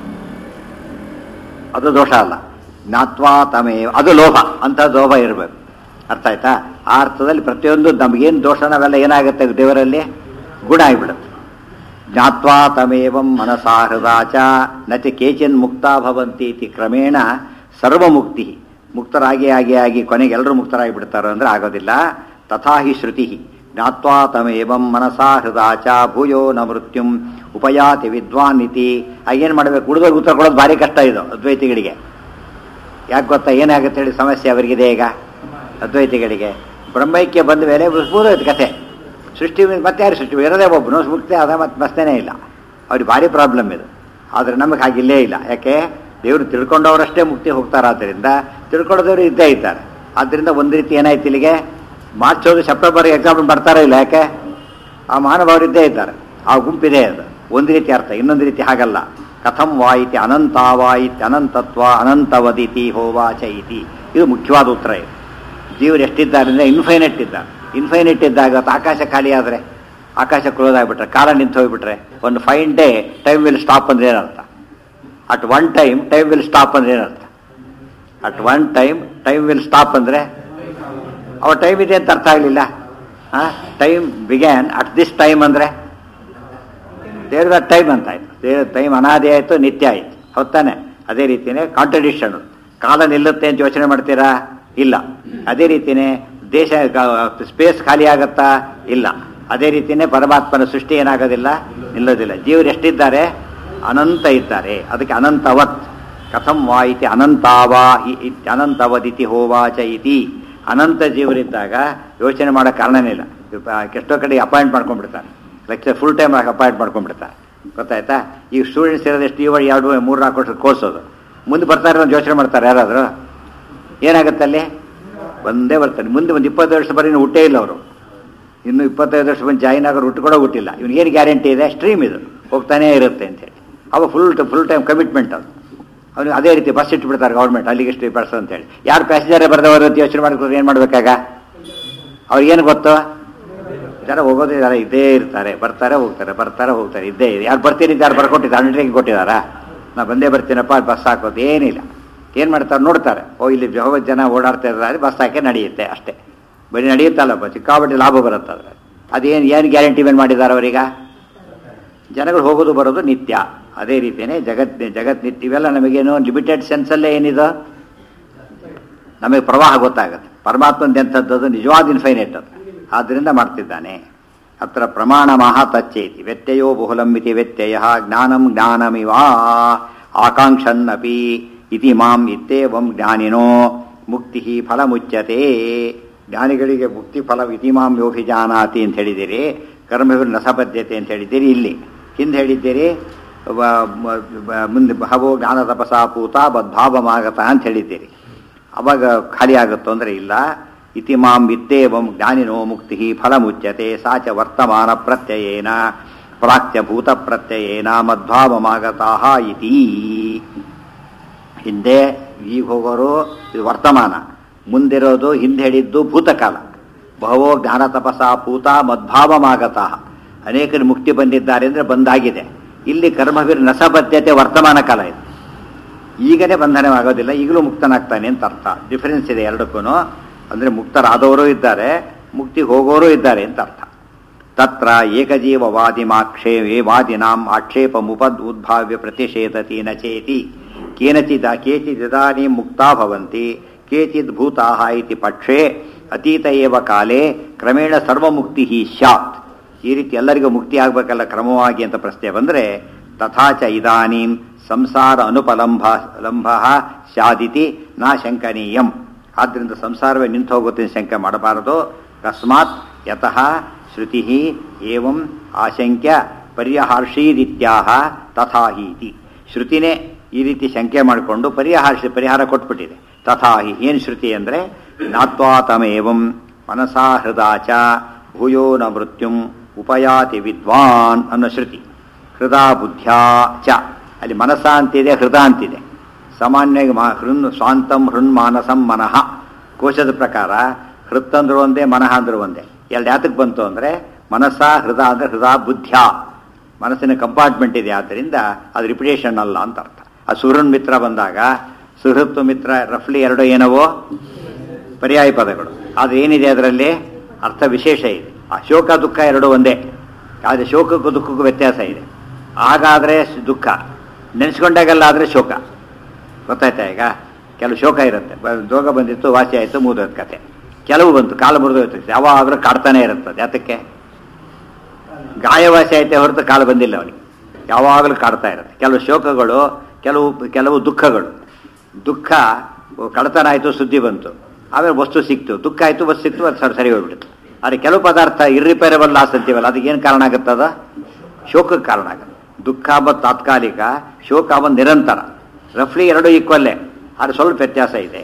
Speaker 1: ಅದು ದೋಷ ಅಲ್ಲ ಜ್ಞಾತ್ವಾ ತಮೇ ಅದು ಲೋಭ ಅಂತ ಲೋಭ ಇರಬೇಕು ಅರ್ಥ ಆಯ್ತಾ ಆ ಅರ್ಥದಲ್ಲಿ ಪ್ರತಿಯೊಂದು ನಮಗೇನು ದೋಷ ನಾವೆಲ್ಲ ಏನಾಗುತ್ತೆ ದೇವರಲ್ಲಿ ಗುಣ ಆಗಿಬಿಡುತ್ತೆ ಜ್ಞಾತ್ವಾ ತಮೇವಂ ಮನಸಾ ಹೃದಾಚ ನಚ ಕೇಚಿನ್ ಮುಕ್ತಾ ಭವಂತಿ ಇತಿ ಕ್ರಮೇಣ ಸರ್ವಮುಕ್ತಿ ಮುಕ್ತರಾಗಿ ಆಗಿ ಆಗಿ ಕೊನೆಗೆ ಎಲ್ಲರೂ ಮುಕ್ತರಾಗಿ ಬಿಡ್ತಾರೋ ಅಂದ್ರೆ ಆಗೋದಿಲ್ಲ ತಥಾ ಹಿ ಶ್ರುತಿ ಜ್ಞಾತ್ವಾ ತಮೇವಂ ಮನಸಾ ಹೃದಾಚ ಭೂಯೋ ನ ಮೃತ್ಯುಂ ಉಪಯಾತಿ ವಿದ್ವಾನ್ ಇತಿ ಆಗೇನು ಮಾಡಬೇಕು ಉಳಿದವ್ರಿಗೆ ಉತ್ತರ ಕೊಡೋದು ಭಾರಿ ಕಷ್ಟ ಇದು ಅದ್ವೈತಿಗಳಿಗೆ ಯಾಕೆ ಗೊತ್ತಾ ಏನಾಗುತ್ತೆ ಹೇಳಿ ಸಮಸ್ಯೆ ಅವರಿಗಿದೆ ಈಗ ಅದ್ವೈತಿಗಳಿಗೆ ಬ್ರಹ್ಮೈಕ್ಯ ಬಂದ ಮೇಲೆ ಪೂರ್ವೈತ ಕಥೆ ಸೃಷ್ಟಿ ಮತ್ತೆ ಯಾರು ಸೃಷ್ಟಿ ಇರೋದೇ ಒಬ್ಬನು ಮುಕ್ತಿ ಆದ ಮತ್ತೆ ಮಸ್ತೇನೇ ಇಲ್ಲ ಅವ್ರಿಗೆ ಭಾರಿ ಪ್ರಾಬ್ಲಮ್ ಇದು ಆದರೆ ನಮಗೆ ಹಾಗಿಲ್ಲೇ ಇಲ್ಲ ಯಾಕೆ ದೇವರು ತಿಳ್ಕೊಂಡವರಷ್ಟೇ ಮುಕ್ತಿ ಹೋಗ್ತಾರಾದ್ದರಿಂದ ತಿಳ್ಕೊಳ್ಳೋದವರು ಇದ್ದೇ ಇದ್ದಾರೆ ಆದ್ದರಿಂದ ಒಂದು ರೀತಿ ಏನಾಯ್ತು ಇಲ್ಲಿಗೆ ಮಾರ್ಚ್ ಹೋಗಿ ಸೆಪ್ಟೆಂಬರ್ ಎಕ್ಸಾಮ್ ಬರ್ತಾರೋ ಇಲ್ಲ ಯಾಕೆ ಆ ಮಾನವರಿದ್ದೇ ಇದ್ದಾರೆ ಆ ಗುಂಪಿದೆ ಅದು ಒಂದು ರೀತಿ ಅರ್ಥ ಇನ್ನೊಂದು ರೀತಿ ಹಾಗಲ್ಲ ಕಥಂ ವಾಯಿತಿ ಅನಂತಾವಾಯಿತಿ ಅನಂತತ್ವ ಅನಂತವದಿತಿ ಹೋವಾಚ ಇತಿ ಇದು ಮುಖ್ಯವಾದ ಉತ್ತರ ಇದು ಜೀವರು ಎಷ್ಟಿದ್ದಾರೆ ಅಂದರೆ ಇನ್ಫೈನೈಟ್ ಇದ್ದಾರೆ ಇನ್ಫೈನೈಟ್ ಇದ್ದಾಗ ಅವತ್ತು ಆಕಾಶ ಖಾಲಿ ಆದರೆ ಆಕಾಶ ಕ್ಲೋಸ್ ಆಗಿಬಿಟ್ರೆ ಕಾಲ ನಿಂತು ಹೋಗ್ಬಿಟ್ರೆ ಒಂದು fine day time will stop ಅಂದ್ರೆ ಏನರ್ಥ at one time time will stop ಅಂದ್ರೆ ಏನರ್ಥ at one time time will stop ಅಂದರೆ ಅವ ಟೈಮ್ ಇದೆ ಅಂತ ಅರ್ಥ ಆಗಲಿಲ್ಲ time began at this time ಅಂದರೆ ದೇರ್ ದ ಟೈಮ್ ಅಂತ ಆಯ್ತು ದೇರ್ ಟೈಮ್ ಅನಾದಿ ಆಯಿತು ನಿತ್ಯ ಆಯಿತು ಹೊತ್ತಾನೆ ಅದೇ ರೀತಿಯೇ ಕಾಂಟ್ರಡಿಕ್ಷನ್ ಕಾಲ ನಿಲ್ಲುತ್ತೆ ಅಂತ ಯೋಚನೆ ಮಾಡ್ತೀರಾ ಇಲ್ಲ ಅದೇ ರೀತಿಯೇ ದೇಶ ಸ್ಪೇಸ್ ಖಾಲಿ ಆಗತ್ತಾ ಇಲ್ಲ ಅದೇ ರೀತಿಯೇ ಪರಮಾತ್ಮನ ಸೃಷ್ಟಿ ಏನಾಗೋದಿಲ್ಲ ನಿಲ್ಲೋದಿಲ್ಲ ಜೀವರು ಎಷ್ಟಿದ್ದಾರೆ ಅನಂತ ಇದ್ದಾರೆ ಅದಕ್ಕೆ ಅನಂತವತ್ ಕಥಂ ವಾ ಇತಿ ಅನಂತಾವಾ ಇ- ಇತ್- ಅನಂತವದಿತಿ ಹೋವಾಚ ಇತಿ ಅನಂತ ಜೀವರಿದ್ದಾಗ ಯೋಚನೆ ಮಾಡೋ ಕಾರಣನೇ ಇಲ್ಲ ಇಪ್ಪ ಎಷ್ಟೋ ಕಡೆ ಅಪಾಯಿಂಟ್ ಮಾಡ್ಕೊಂಡ್ಬಿಡ್ತಾರೆ ಲೆಕ್ಚರ್ ಫುಲ್ ಟೈಮ್ ಆಗಿ ಅಪಾಯಿಂಟ್ ಮಾಡ್ಕೊಂಡ್ಬಿಡ್ತಾರೆ ಗೊತ್ತಾಯ್ತಾ ಈಗ ಸ್ಟೂಡೆಂಟ್ಸ್ ಇರೋದು ಎಷ್ಟು ಇವಾಗ ಎರಡು ಮೂರು ನಾಲ್ಕು ವರ್ಷ ಕೋರ್ಸ್ ಅದು ಮುಂದೆ ಬರ್ತಾರೆ ಅಂತ ಯೋಚನೆ ಮಾಡ್ತಾರೆ ಯಾರಾದರೂ ಏನಾಗುತ್ತೆ ಅಲ್ಲಿ ಒಂದೇ ಬರ್ತಾರೆ ಮುಂದೆ ಒಂದು ಇಪ್ಪತ್ತು ವರ್ಷ ಬರೀ ಇನ್ನು ಹುಟ್ಟೇ ಇಲ್ಲ ಅವರು ಇನ್ನು ಇಪ್ಪತ್ತೈದು ವರ್ಷ ಬಂದು ಜಾಯಿನ್ ಆಗೋರು ಹುಟ್ಟು ಕೂಡ ಹುಟ್ಟಿಲ್ಲ ಇವ್ನಿಗೆ ಏನು ಗ್ಯಾರಂಟಿ ಇದೆ ಸ್ಟ್ರೀಮ್ ಇದು ಹೋಗ್ತಾನೇ ಇರುತ್ತೆ ಅಂತೇಳಿ ಅವಾಗ ಫುಲ್ ಫುಲ್ ಟೈಮ್ ಕಮಿಟ್ಮೆಂಟ್ ಅದು ಅವ್ನಿಗೆ ಅದೇ ರೀತಿ ಬಸ್ ಇಟ್ಬಿಡ್ತಾರೆ ಗೌರ್ಮೆಂಟ್ ಅಲ್ಲಿಗೆ ಎಷ್ಟು ಬಸ್ ಅಂತೇಳಿ ಯಾರು ಪ್ಯಾಸೆಂಜರ್ ಬರೆದವರು ಅಂತ ಯೋಚನೆ ಮಾಡ್ಕೊಂಡ್ರೆ ಏನು ಮಾಡ್ಬೇಕಾಗ ಅವ್ರಿಗೇನು ಗೊತ್ತು ಜನ ಹೋಗೋದು ಜನ ಇದ್ದೇ ಇರ್ತಾರೆ ಬರ್ತಾರೆ ಹೋಗ್ತಾರೆ ಬರ್ತಾರೆ ಹೋಗ್ತಾರೆ ಇದ್ದೇ ಇದೆ ಯಾರು ಬರ್ತೀನಿ ಅಂತ ಯಾರು ಬರ್ಕೊಟ್ಟಿದ್ದಾರೆ ಅಂಡ್ರಿಂಗ್ ಕೊಟ್ಟಿದ್ದಾರಾ ನಾ ಬಂದೇ ಬರ್ತೀನಪ್ಪ ಬಸ್ ಹಾಕೋದು ಏನಿಲ್ಲ ಏನು ಮಾಡ್ತಾರೆ ನೋಡ್ತಾರೆ ಓ ಇಲ್ಲಿ ಹೋಗೋ ಜನ ಓಡಾಡ್ತಾ ಇದ್ದಾರೆ ಬಸ್ ಹಾಕಿ ನಡೆಯುತ್ತೆ ಅಷ್ಟೇ ಬರೀ ನಡೆಯುತ್ತಲ್ಲಪ್ಪ ಸಿಕ್ಕಾಪಟ್ಟೆ ಲಾಭ ಬರುತ್ತೆ ಅದ್ರ ಅದೇನು ಏನು ಗ್ಯಾರಂಟಿ ಮೇಲೆ ಮಾಡಿದ್ದಾರೆ ಅವರೀಗ ಜನಗಳು ಹೋಗೋದು ಬರೋದು ನಿತ್ಯ ಅದೇ ರೀತಿಯೇ ಜಗತ್ ಜಗತ್ ನಿತ್ಯ ಇವೆಲ್ಲ ನಮಗೇನು ಲಿಮಿಟೆಡ್ ಸೆನ್ಸಲ್ಲೇ ಏನಿದು ನಮಗೆ ಪ್ರವಾಹ ಗೊತ್ತಾಗುತ್ತೆ ಪರಮಾತ್ಮಂದ ಎಂಥದ್ದು ನಿಜವಾದ ಇನ್ಫೈನೈಟ್ ಅದು ಆದ್ದರಿಂದ ಮಾಡ್ತಿದ್ದಾನೆ ಅತ್ರ ಪ್ರಮಾಣ ಮಹಾ ತಚ್ಚೇತಿ ವ್ಯತ್ಯಯೋ ಬಹುಲಂಬಿತಿ ವ್ಯತ್ಯಯ ಜ್ಞಾನಂ ಜ್ಞಾನಮಿವ ಆಕಾಂಕ್ಷನ್ನಪಿ ಇತಿ ಮಾಂ ಇತ್ತೇವಂ ಜ್ಞಾನಿನೋ ಮುಕ್ತಿ ಫಲಮುಚ್ಯತೆ ಜ್ಞಾನಿಗಳಿಗೆ ಮುಕ್ತಿ ಫಲ ಇತಿ ಮಾಂ ಯೋಭಿಜಾನಾತಿ ಅಂತ ಹೇಳಿದ್ದೀರಿ ಕರ್ಮವಿರು ನಸಬದ್ಧತೆ ಅಂತ ಹೇಳಿದ್ದೀರಿ ಇಲ್ಲಿ ಹಿಂದೆ ಹೇಳಿದ್ದೀರಿ ವ- ಮ- ಮ- ಮುಂದೆ ಭಾವೋ ಜ್ಞಾನ ತಪಸ ಪೂತ ಬದ್ಭಾವಮಾಗತ ಅಂತ ಹೇಳಿದ್ದೀರಿ ಅವಾಗ ಖಾಲಿ ಆಗುತ್ತೋ ಅಂದರೆ ಇಲ್ಲ ಇತಿ ಮಾಂ ವಿತ್ತೇವಂ ಜ್ಞಾನಿನೋ ಮುಕ್ತಿ ಫಲಮುಚ್ಯತೆ ಸಾಚ ವರ್ತಮಾನ ಪ್ರತ್ಯಯೇನ ಪ್ರಾಚ್ಯ ಭೂತ ಪ್ರತ್ಯಯೇನ ಮದ್ಭಾವಮಾಗತಾ ಇತಿ ಹಿಂದೆ ಈಗ ಹೋಗೋರು ಇದು ವರ್ತಮಾನ ಮುಂದಿರೋದು ಹಿಂದೆ ಹೇಳಿದ್ದು ಭೂತಕಾಲ ಬಹವೋ ಜ್ಞಾನ ತಪಸ ಪೂತ ಮದ್ಭಾವಮಾಗತಃ ಅನೇಕರು ಮುಕ್ತಿ ಬಂದಿದ್ದಾರೆ ಅಂದರೆ ಬಂದಾಗಿದೆ ಇಲ್ಲಿ ಕರ್ಮವೀರ್ ನಸಬದ್ಧತೆ ವರ್ತಮಾನ ಕಾಲ ಇದು ಈಗನೇ ಬಂಧನವಾಗೋದಿಲ್ಲ ಈಗಲೂ ಮುಕ್ತನಾಗ್ತಾನೆ ಅಂತ ಅರ್ಥ ಡಿಫರೆನ್ಸ್ ಇದೆ ಎರಡಕ್ಕೂ ಅಂದರೆ ಮುಕ್ತರಾದವರು ಇದ್ದಾರೆ ಮುಕ್ತಿ ಹೋಗೋರು ಇದ್ದಾರೆ ಅಂತ ಅರ್ಥ ತತ್ರ ಏಕಜೀವವಾದಿಮಾಕ್ಷೇ ವಾದಿನಾಂ ಆಕ್ಷೇಪ ಮುಪದ್ ಉದ್ಭಾವ್ಯ ಪ್ರತಿಷೇಧತಿ ನ ಚೇತಿ ಕೇನಚಿದ ಕೇಚಿದಿದಾನೀಂ ಮುಕ್ತಾ ಭವಂತಿ ಕೇಚಿದ್ ಭೂತಾಹ ಇತಿ ಪಕ್ಷೇ ಅತೀತ ಏವ ಕಾಲೇ ಕ್ರಮೇಣ ಸರ್ವಮುಕ್ತಿ ಸ್ಯಾತ್ ಈ ರೀತಿ ಎಲ್ಲರಿಗೂ ಮುಕ್ತಿ ಆಗಬೇಕಲ್ಲ ಕ್ರಮವಾಗಿ ಅಂತ ಪ್ರಶ್ನೆ ಬಂದರೆ ತಥಾಚ ಇದಾನೀಂ ಸಂಸಾರ ಅನುಪಲಂಭ ಲಂಭ ಸ್ಯಾದಿತಿ ನಾ ಶಂಕನೀಯಂ ಆದ್ದರಿಂದ ಸಂಸಾರವೇ ನಿಂತು ಹೋಗುತ್ತೆ ಅಂತ ಶಂಕೆ ಮಾಡಬಾರದು ಅಕಸ್ಮಾತ್ ಯತಃ ಶ್ರುತಿ ಏವಂ ಆಶಂಕ್ಯ ಪರ್ಯಹಾರ್ಷೀದಿತ್ಯಾಹ ತಥಾಹೀತಿ ಶ್ರುತಿನೇ ಈ ರೀತಿ ಶಂಕೆ ಮಾಡಿಕೊಂಡು ಪರಿಹಾರ ಪರಿಹಾರ ಕೊಟ್ಬಿಟ್ಟಿದೆ ತಥಾಹಿ ಏನು ಶ್ರುತಿ ಅಂದರೆ ಜ್ಞಾತ್ವಾತಮೇವಂ ಮನಸಾ ಹೃದಾಚ ಭೂಯೋ ನ ಮೃತ್ಯುಂ ಉಪಯಾತಿ ವಿದ್ವಾನ್ ಅನ್ನೋ ಶ್ರುತಿ ಹೃದಾ ಬುದ್ಧ್ಯಾ ಚ ಅಲ್ಲಿ ಮನಸ ಅಂತಿದೆ ಹೃದ ಅಂತಿದೆ ಸಾಮಾನ್ಯವಾಗಿ ಮಾ ಹೃನ್ ಸ್ವಾಂತಂ ಹೃನ್ ಮಾನಸಂ ಮನಃ ಕೋಶದ ಪ್ರಕಾರ ಹೃತ್ ಅಂದ್ರು ಒಂದೇ ಮನಃ ಅಂದ್ರು ಒಂದೇ ಎರಡು ಯಾತಕ್ಕೆ ಬಂತು ಅಂದರೆ ಮನಸ ಹೃದ ಅಂದರೆ ಹೃದಾ ಬುದ್ಧ್ಯಾ ಮನಸ್ಸಿನ ಕಂಪಾರ್ಟ್ಮೆಂಟ್ ಇದೆ ಆದ್ದರಿಂದ ಅದು ರಿಪಿಟೇಷನ್ ಅಲ್ಲ ಅಂತ ಅರ್ಥ ಆ ಸುಹೃನ್ ಮಿತ್ರ ಬಂದಾಗ ಸುಹೃತ್ ಮಿತ್ರ ರಫ್ಲಿ ಎರಡು ಏನವೋ ಪರ್ಯಾಯ ಪದಗಳು ಆದರೆ ಏನಿದೆ ಅದರಲ್ಲಿ ಅರ್ಥ ವಿಶೇಷ ಇದೆ ಆ ಶೋಕ ದುಃಖ ಎರಡು ಒಂದೇ ಆದರೆ ಶೋಕಕ್ಕೂ ದುಃಖಕ್ಕೂ ವ್ಯತ್ಯಾಸ ಇದೆ ಆಗಾದರೆ ದುಃಖ ನೆನೆಸ್ಕೊಂಡಾಗೆಲ್ಲ ಆದರೆ ಶೋಕ ಗೊತ್ತಾಯ್ತಾ ಈಗ ಕೆಲವು ಶೋಕ ಇರುತ್ತೆ ಬ- ರೋಗ ಬಂದಿತ್ತು ವಾಸಿ ಆಯಿತು ಮುಗಿದೋದ್ ಕತೆ ಕೆಲವು ಬಂತು ಕಾಲು ಮುರಿದೋಯ್ತು ಯಾವಾಗಲೂ ಕಾಡ್ತಾನೆ ಇರುತ್ತದೆ ಯಾತಕ್ಕೆ ಗಾಯವಾಸಿ ಆಯ್ತೆ ಹೊರತು ಕಾಲು ಬಂದಿಲ್ಲ ಅವನಿಗೆ ಯಾವಾಗಲೂ ಕಾಡ್ತಾ ಇರುತ್ತೆ ಕೆಲವು ಶೋಕಗಳು ಕೆಲವು ಕೆಲವು ದುಃಖಗಳು ದುಃಖ ಕಡತನ ಆಯಿತು ಸುದ್ದಿ ಬಂತು ಆಮೇಲೆ ವಸ್ತು ಸಿಕ್ತು ದುಃಖ ಆಯಿತು ವಸ್ತು ಸಿಕ್ತು ಅದು ಸರಿ ಸರಿ ಹೋಗ್ಬಿಡ್ತು ಆದರೆ ಕೆಲವು ಪದಾರ್ಥ ಇರ್ರಿಪೇರಬಲ್ ಲಾಸ್ ಅಂತೀವಲ್ಲ ಅದಕ್ಕೆ ಏನು ಕಾರಣ ಆಗುತ್ತದ ಶೋಕಕ್ಕೆ ಕಾರಣ ಆಗುತ್ತೆ ದುಃಖ ಮತ್ತು ತಾತ್ಕಾಲಿಕ ಶೋಕ ಒಂದು ನಿರಂತರ ರಫ್ಲಿ ಎರಡು ಈಕ್ವಲ್ಲೇ ಆದರೆ ಸ್ವಲ್ಪ ವ್ಯತ್ಯಾಸ ಇದೆ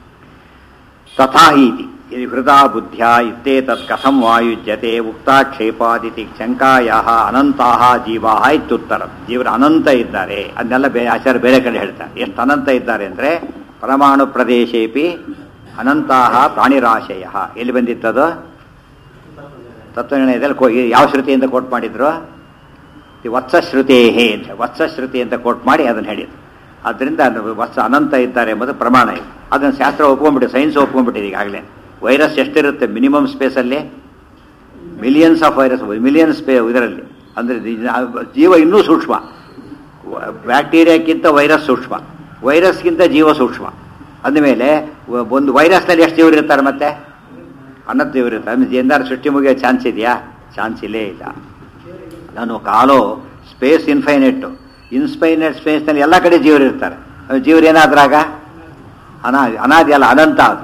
Speaker 1: ತಥಾಹೀತಿ ಯದಿ ಹೃದಾ ಬುದ್ಧ್ಯ ಇತ್ತೇತತ್ ಕಥಂ ವಾಯುಜ್ಯತೆ ಉಕ್ತಾಕ್ಷೇಪಾದಿತಿ ಶಂಕಾಯ ಅನಂತಾಹ ಜೀವಾ ಇತ್ಯುತ್ತರ ಜೀವರು ಅನಂತ ಇದ್ದಾರೆ ಅದನ್ನೆಲ್ಲ ಬೇ ಆಚಾರ್ಯ ಬೇರೆ ಕಡೆ ಹೇಳ್ತಾರೆ ಎಷ್ಟು ಅನಂತ ಇದ್ದಾರೆ ಅಂದರೆ ಪರಮಾಣು ಪ್ರದೇಶೇಪಿ ಅನಂತಹ ಪ್ರಾಣಿರಾಶಯ ಎಲ್ಲಿ ಬಂದಿತ್ತದು ತತ್ವನಿರ್ಣಯದಲ್ಲಿ ಕೋ- ಈ ಯಾವ ಶ್ರುತಿಯಿಂದ ಕೋಟ್ ಮಾಡಿದ್ರು ಈ ವತ್ಸಶ್ರುತೇ ಅಂತ ವತ್ಸಶ್ರುತಿ ಅಂತ ಕೋಟ್ ಮಾಡಿ ಅದನ್ನು ಹೇಳಿದ್ರು ಅದರಿಂದ ಅದು ವತ್ಸ ಅನಂತ ಇದ್ದಾರೆ ಎಂಬುದು ಪ್ರಮಾಣ ಇದೆ ಅದನ್ನು ಶಾಸ್ತ್ರ ಒಪ್ಕೊಂಡ್ಬಿಟ್ಟು ಸೈನ್ಸ್ ಒಪ್ಕೊಂಡ್ಬಿಟ್ಟಿದೆ ಈಗಾಗಲೇ ವೈರಸ್ ಎಷ್ಟಿರುತ್ತೆ ಮಿನಿಮಮ್ ಸ್ಪೇಸಲ್ಲಿ ಮಿಲಿಯನ್ಸ್ ಆಫ್ ವೈರಸ್ ಮಿಲಿಯನ್ ಸ್ಪೇ ಇದರಲ್ಲಿ ಅಂದರೆ ಜೀವ ಇನ್ನೂ ಸೂಕ್ಷ್ಮ ಬ್ಯಾಕ್ಟೀರಿಯಾಕ್ಕಿಂತ ವೈರಸ್ ಸೂಕ್ಷ್ಮ ವೈರಸ್ಗಿಂತ ಜೀವ ಸೂಕ್ಷ್ಮ ಅಂದಮೇಲೆ ವ- ಒಂದು ವೈರಸ್ನಲ್ಲಿ ಎಷ್ಟು ಜೀವರು ಇರ್ತಾರೆ ಮತ್ತೆ ಅನಂತ ಜೀವರು ಇರ್ತಾರೆ ಅಂದ್ರೆ ಎಂದಾರು ಸೃಷ್ಟಿ ಮುಗಿಯೋ ಚಾನ್ಸ್ ಇದೆಯಾ ಚಾನ್ಸ್ ಇಲ್ಲೇ ಇಲ್ಲ ನಾನು ಕಾಲು ಸ್ಪೇಸ್ ಇನ್ಫೈನೆಟ್ ಇನ್ಸ್ಪೈನೆಟ್ ಸ್ಪೇಸ್ನಲ್ಲಿ ಎಲ್ಲ ಕಡೆ ಜೀವರು ಇರ್ತಾರೆ ಜೀವರು ಏನಾದ್ರಾಗ ಅನಾ ಅನಾದಿ ಅಲ್ಲ ಅನಂತ ಅದು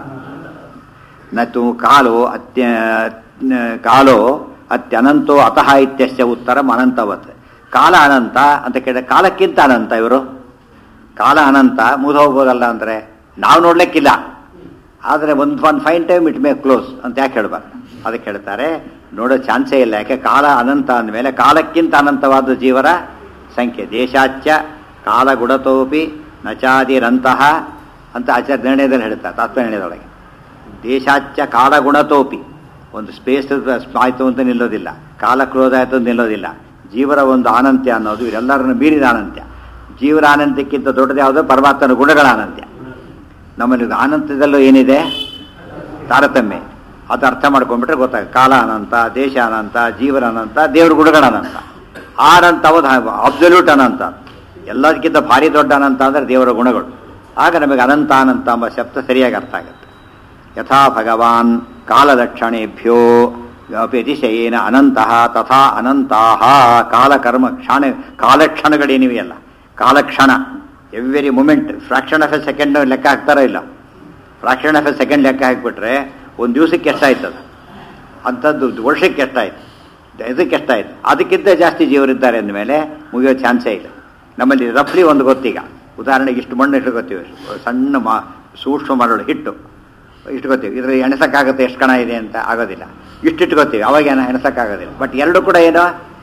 Speaker 1: ನತು ಕಾಲು ಅತ್ಯ ಕಾಲೋ ಅತ್ಯನಂತೋ ಅತಃ ಇತ್ಯಸ್ಯ ಉತ್ತರಂ ಅನಂತವತ್ ಕಾಲ ಅನಂತ ಅಂತ ಕೇಳಿದ್ರೆ ಕಾಲಕ್ಕಿಂತ ಅನಂತ ಇವರು ಕಾಲ ಅನಂತ ಮುಗಿದು ಹೋಗ್ಬೋದಲ್ಲ ಅಂದರೆ ನಾವು ನೋಡ್ಲಿಕ್ಕಿಲ್ಲ ಆದರೆ ಒಂದು one fine time it may close ಅಂತ ಯಾಕೆ ಹೇಳ್ಬಾರ್ದು ಅದಕ್ಕೆ ಹೇಳ್ತಾರೆ ನೋಡೋ ಚಾನ್ಸೇ ಇಲ್ಲ ಯಾಕೆ ಕಾಲ ಅನಂತ ಅಂದಮೇಲೆ ಕಾಲಕ್ಕಿಂತ ಅನಂತವಾದ ಜೀವರ ಸಂಖ್ಯೆ ದೇಶಾಚ್ಯ ಕಾಲಗುಡತೋಪಿ ನಚಾದಿರಂತಹ ಅಂತ ಆಚಾರ್ಯ ನಿರ್ಣಯದಲ್ಲಿ ಹೇಳ್ತಾರೆ ತತ್ವ ನಿರ್ಣಯದೊಳಗೆ ದೇಶಾಚ್ಯ ಕಾಲಗುಣತೋಪಿ ಒಂದು ಸ್ಪೇಸ್ ಆಯಿತು ಅಂತ ನಿಲ್ಲೋದಿಲ್ಲ ಕಾಲ ಕ್ರೋಧ ಆಯಿತು ಅಂತ ನಿಲ್ಲೋದಿಲ್ಲ ಜೀವರ ಒಂದು ಅನಂತ್ಯ ಅನ್ನೋದು ಇವರೆಲ್ಲರನ್ನು ಮೀರಿದ ಅನಂತ್ಯ ಜೀವರ ಅನಂತ್ಯಕ್ಕಿಂತ ದೊಡ್ಡದು ಯಾವುದು ಪರಮಾತ್ಮನ ಗುಣಗಳ ಅನಂತ್ಯ ನಮ್ಮಲ್ಲಿ ಅನಂತ್ಯದಲ್ಲೂ ಏನಿದೆ ತಾರತಮ್ಯ ಅದು ಅರ್ಥ ಮಾಡ್ಕೊಂಡ್ಬಿಟ್ರೆ ಗೊತ್ತಾಗ ಕಾಲ ಅನಂತ ದೇಶ ಅನಂತ ಜೀವನ ಅನಂತ ದೇವ್ರ ಗುಣಗಳ ಅನಂತ ಆ ಅನಂತ ಹೌದು ಅಬ್ಸಲ್ಯೂಟ್ ಅನಂತ ಎಲ್ಲದಕ್ಕಿಂತ ಭಾರಿ ದೊಡ್ಡ ಅನಂತ ಅಂದರೆ ದೇವರ ಗುಣಗಳು ಆಗ ನಮಗೆ ಅನಂತ ಅನಂತ ಎಂಬ ಶಬ್ದ ಸರಿಯಾಗಿ ಅರ್ಥ ಆಗುತ್ತೆ ಯಥಾ ಭಗವಾನ್ ಕಾಲಲಕ್ಷಣೇಭ್ಯೋ ಅಪಿ ಅತಿಶಯೇನ ಅನಂತಹ ತಥಾ ಅನಂತಾಹ ಕಾಲಕರ್ಮ ಕ್ಷಣ ಕಾಲಕ್ಷಣಗಳೇನಿವೆಯಲ್ಲ ಕಾಲಕ್ಷಣ every moment fraction of a second ಲೆಕ್ಕ ಹಾಕ್ತಾರೋ ಇಲ್ಲ ಫ್ರಾಕ್ಷನ್ ಆಫ್ ಎ ಸೆಕೆಂಡ್ ಲೆಕ್ಕ ಹಾಕಿಬಿಟ್ರೆ ಒಂದು ದಿವಸಕ್ಕೆ ಎಷ್ಟಾಯ್ತದ ಅಂಥದ್ದು ವರ್ಷಕ್ಕೆ ಎಷ್ಟಾಯ್ತು ಇದಕ್ಕೆ ಎಷ್ಟಾಯ್ತು ಅದಕ್ಕಿಂತ ಜಾಸ್ತಿ ಜೀವರಿದ್ದಾರೆ ಅಂದಮೇಲೆ ಮುಗಿಯೋ ಚಾನ್ಸೇ ಇಲ್ಲ ನಮ್ಮಲ್ಲಿ ರಫ್ಲಿ ಒಂದು ಗೊತ್ತೀಗ ಉದಾಹರಣೆಗೆ ಇಷ್ಟು ಮಣ್ಣು ಇಷ್ಟು ಗೊತ್ತೀವಿ ಸಣ್ಣ ಮಾ ಸೂಕ್ಷ್ಮ ಮರಳು ಹಿಟ್ಟು ಇಷ್ಟು ಗೊತ್ತೀವಿ ಇದ್ರಲ್ಲಿ ಎಣಸಕ್ಕಾಗುತ್ತೆ ಎಷ್ಟು ಕಣ ಇದೆ ಅಂತ ಆಗೋದಿಲ್ಲ ಇಷ್ಟು ಇಟ್ಕೋತೀವಿ ಅವಾಗೇನ ಎಣಸಕ್ಕಾಗೋದಿಲ್ಲ ಬಟ್ ಎರಡು ಕೂಡ ಏನು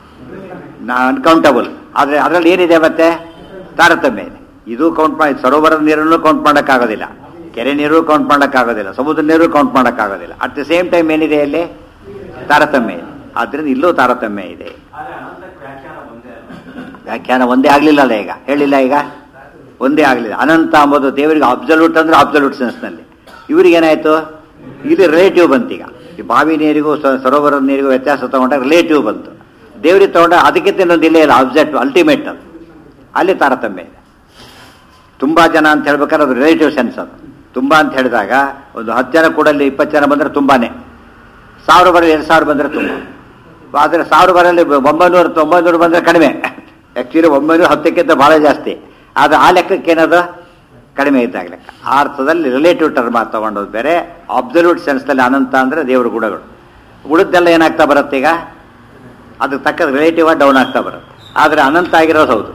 Speaker 1: ನಾ ಅನ್ಕೌಂಟಬಲ್ ಆದರೆ ಅದರಲ್ಲಿ ಏನಿದೆ ಮತ್ತೆ ತಾರತಮ್ಯ ಇದೆ ಇದು ಕೌಂಟ್ ಮಾಡಿ ಸರೋವರದ ನೀರನ್ನು ಕೌಂಟ್ ಮಾಡೋಕ್ಕಾಗೋದಿಲ್ಲ ಕೆರೆ ನೀರು ಕೌಂಟ್ ಮಾಡೋಕ್ಕಾಗೋದಿಲ್ಲ ಸಮುದ್ರ ನೀರು ಕೌಂಟ್ ಮಾಡೋಕ್ಕಾಗೋದಿಲ್ಲ ಅಟ್ ದ ಸೇಮ್ ಟೈಮ್ ಏನಿದೆ ಅಲ್ಲಿ ತಾರತಮ್ಯ ಇದೆ ಆದ್ದರಿಂದ ಇಲ್ಲೂ ತಾರತಮ್ಯ ಇದೆ
Speaker 2: ಆದ್ರೆ ಅನಂತಕ್ಕೆ ವ್ಯಾಖ್ಯಾನ ಒಂದೇ ಅಲ್ಲ
Speaker 1: ವ್ಯಾಖ್ಯಾನ ಒಂದೇ ಆಗಲಿಲ್ಲಲ್ಲ ಈಗ ಹೇಳಿಲ್ಲ ಈಗ ಒಂದೇ ಆಗಲಿಲ್ಲ ಅನಂತ ಅಂಬೋದು ದೇವರಿಗೆ ಅಬ್ಸಲ್ಯೂಟ್ ಅಂದ್ರೆ ಅಬ್ಸಲ್ಯೂಟ್ ಸೆನ್ಸ್ನಲ್ಲಿ ಇವ್ರಿಗೇನಾಯ್ತು ಇಲ್ಲಿ ರಿಲೇಟಿವ್ ಬಂತೀಗ ಈ ಬಾವಿ ನೀರಿಗೂ ಸ- ಸರೋವರದ ನೀರಿಗೂ ವ್ಯತ್ಯಾಸ ತಗೊಂಡಾಗ ರಿಲೇಟಿವ್ ಬಂತು ದೇವರಿಗೆ ತಗೊಂಡ ಅದಕ್ಕಿಂತ ಇನ್ನೊಂದು ಇಲ್ಲೇ ಇಲ್ಲ ಅಬ್ಜೆಕ್ಟ್ ಅಲ್ಟಿಮೇಟ್ ಅದು ಅಲ್ಲಿ ತಾರತಮ್ಯ ಇದೆ ತುಂಬ ಜನ ಅಂತ ಹೇಳ್ಬೇಕಾದ್ರೆ ಅದು ರಿಲೇಟಿವ್ ಸೆನ್ಸ್ ಅದು ತುಂಬ ಅಂತ ಹೇಳಿದಾಗ ಒಂದು ಹತ್ತು ಜನ ಕೂಡಲ್ಲಿ ಇಪ್ಪತ್ತು ಜನ ಬಂದರೆ ತುಂಬಾನೇ ಸಾವಿರ ಬರಲಿ ಎರಡು ಸಾವಿರ ಬಂದರೆ ತುಂಬ ಆದರೆ ಸಾವಿರ ಬರಲಿ ಒಂಬೈನೂರು ಒಂಬೈನೂರು ಬಂದರೆ ಕಡಿಮೆ ಆ್ಯಕ್ಚುಲಿ ಒಂಬೈನೂರು ಹತ್ತಕ್ಕಿಂತ ಭಾಳ ಜಾಸ್ತಿ ಆದರೆ ಆ ಲೆಕ್ಕಕ್ಕೆ ಏನದು ಕಡಿಮೆ ಇದ್ದಾಗ ಲೆಕ್ಕ ಆ ಅರ್ಥದಲ್ಲಿ ರಿಲೇಟಿವ್ ಟರ್ಮ್ ತಗೊಂಡೋದು ಬೇರೆ ಅಬ್ಸಲ್ಯೂಟ್ ಸೆನ್ಸ್ನಲ್ಲಿ ಅನಂತ ಅಂದರೆ ದೇವರ ಗುಣಗಳು ಉಳಿದೆಲ್ಲ ಏನಾಗ್ತಾ ಬರುತ್ತೆ ಈಗ ಅದಕ್ಕೆ ತಕ್ಕ ರಿಲೇಟಿವ್ ಡೌನ್ ಆಗ್ತಾ ಬರುತ್ತೆ ಆದರೆ ಅನಂತ ಆಗಿರೋದು ಹೌದು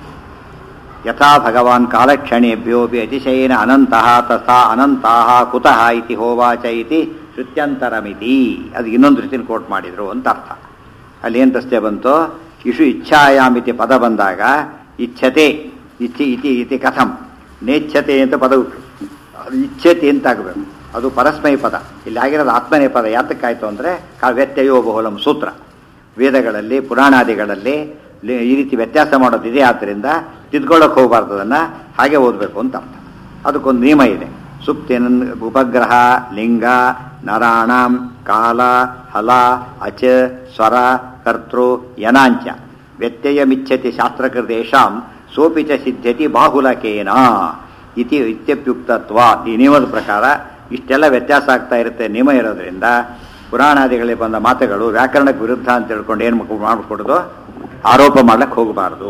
Speaker 1: ಯಥಾ ಭಗವಾನ್ ಕಾಲಕ್ಷಣೇಭ್ಯೋಪಿ ಅತಿಶಯೇನ ಅನಂತಹ ತಥಾ ಅನಂತಹ ಕುತಃ ಇತಿ ಹೋವಾಚ ಇತಿ ಶ್ರುತ್ಯಂತರಮಿತಿ ಅದು ಇನ್ನೊಂದು ರೀತಿಯಲ್ಲಿ ಕೋಟ್ ಮಾಡಿದ್ರು ಅಂತ ಅರ್ಥ ಅಲ್ಲಿ ಏನು ಪ್ರಶ್ನೆ ಬಂತು ಇಷು ಇಚ್ಛಾಯಾಮಿತಿ ಪದ ಬಂದಾಗ ಇಚ್ಛತೆ ಇಚ್ಛೆ ಇತಿ ಇತಿ ಕಥಂ ನೇಚ್ಛತೆ ಅಂತ ಪದ ಉಂಟು ಅದು ಇಚ್ಛತೆ ಅಂತ ಆಗಬೇಕು ಅದು ಪರಸ್ಮೈ ಪದ ಇಲ್ಲಿ ಆಗಿರೋದು ಆತ್ಮನೇ ಪದ ಯಾತಕ್ಕಾಯ್ತು ಅಂದರೆ ಕಾ ವ್ಯತ್ಯಯೋ ಬಹುಲಂ ಸೂತ್ರ ವೇದಗಳಲ್ಲಿ ಪುರಾಣಾದಿಗಳಲ್ಲಿ ಲಿ- ಈ ರೀತಿ ವ್ಯತ್ಯಾಸ ಮಾಡೋದಿದೆ ಆದ್ದರಿಂದ ತಿದ್ಕೊಳ್ಳೋಕೆ ಹೋಗಬಾರ್ದು ಅದನ್ನು ಹಾಗೆ ಓದಬೇಕು ಅಂತ ಅರ್ಥ ಅದಕ್ಕೊಂದು ನಿಯಮ ಇದೆ ಸುಪ್ತಿನ ಉಪಗ್ರಹ ಲಿಂಗ ನರಾಣಾಂ ಕಾಲ ಹಲ ಅಚ ಸ್ವರ ಕರ್ತೃ ಯನಾಂಚ ವ್ಯತ್ಯಯಮಿಚ್ಛತಿ ಶಾಸ್ತ್ರಕೃತೇಷಾಂ ಸೋಪಿ ಚ ಸಿದ್ಧತಿ ಬಾಹುಲಕೇನ ಇತಿ ಇತ್ಯಪ್ಯುಕ್ತತ್ವ ಈ ನಿಯಮದ ಪ್ರಕಾರ ಇಷ್ಟೆಲ್ಲ ವ್ಯತ್ಯಾಸ ಆಗ್ತಾ ಇರುತ್ತೆ ನಿಯಮ ಇರೋದ್ರಿಂದ ಪುರಾಣಾದಿಗಳಿಗೆ ಬಂದ ಮಾತುಗಳು ವ್ಯಾಕರಣಕ್ಕೆ ವಿರುದ್ಧ ಅಂತ ತಿಳ್ಕೊಂಡು ಏನು ಮಾಡಿಕೊಡೋದು ಆರೋಪ ಮಾಡ್ಲಿಕ್ಕೆ ಹೋಗಬಾರದು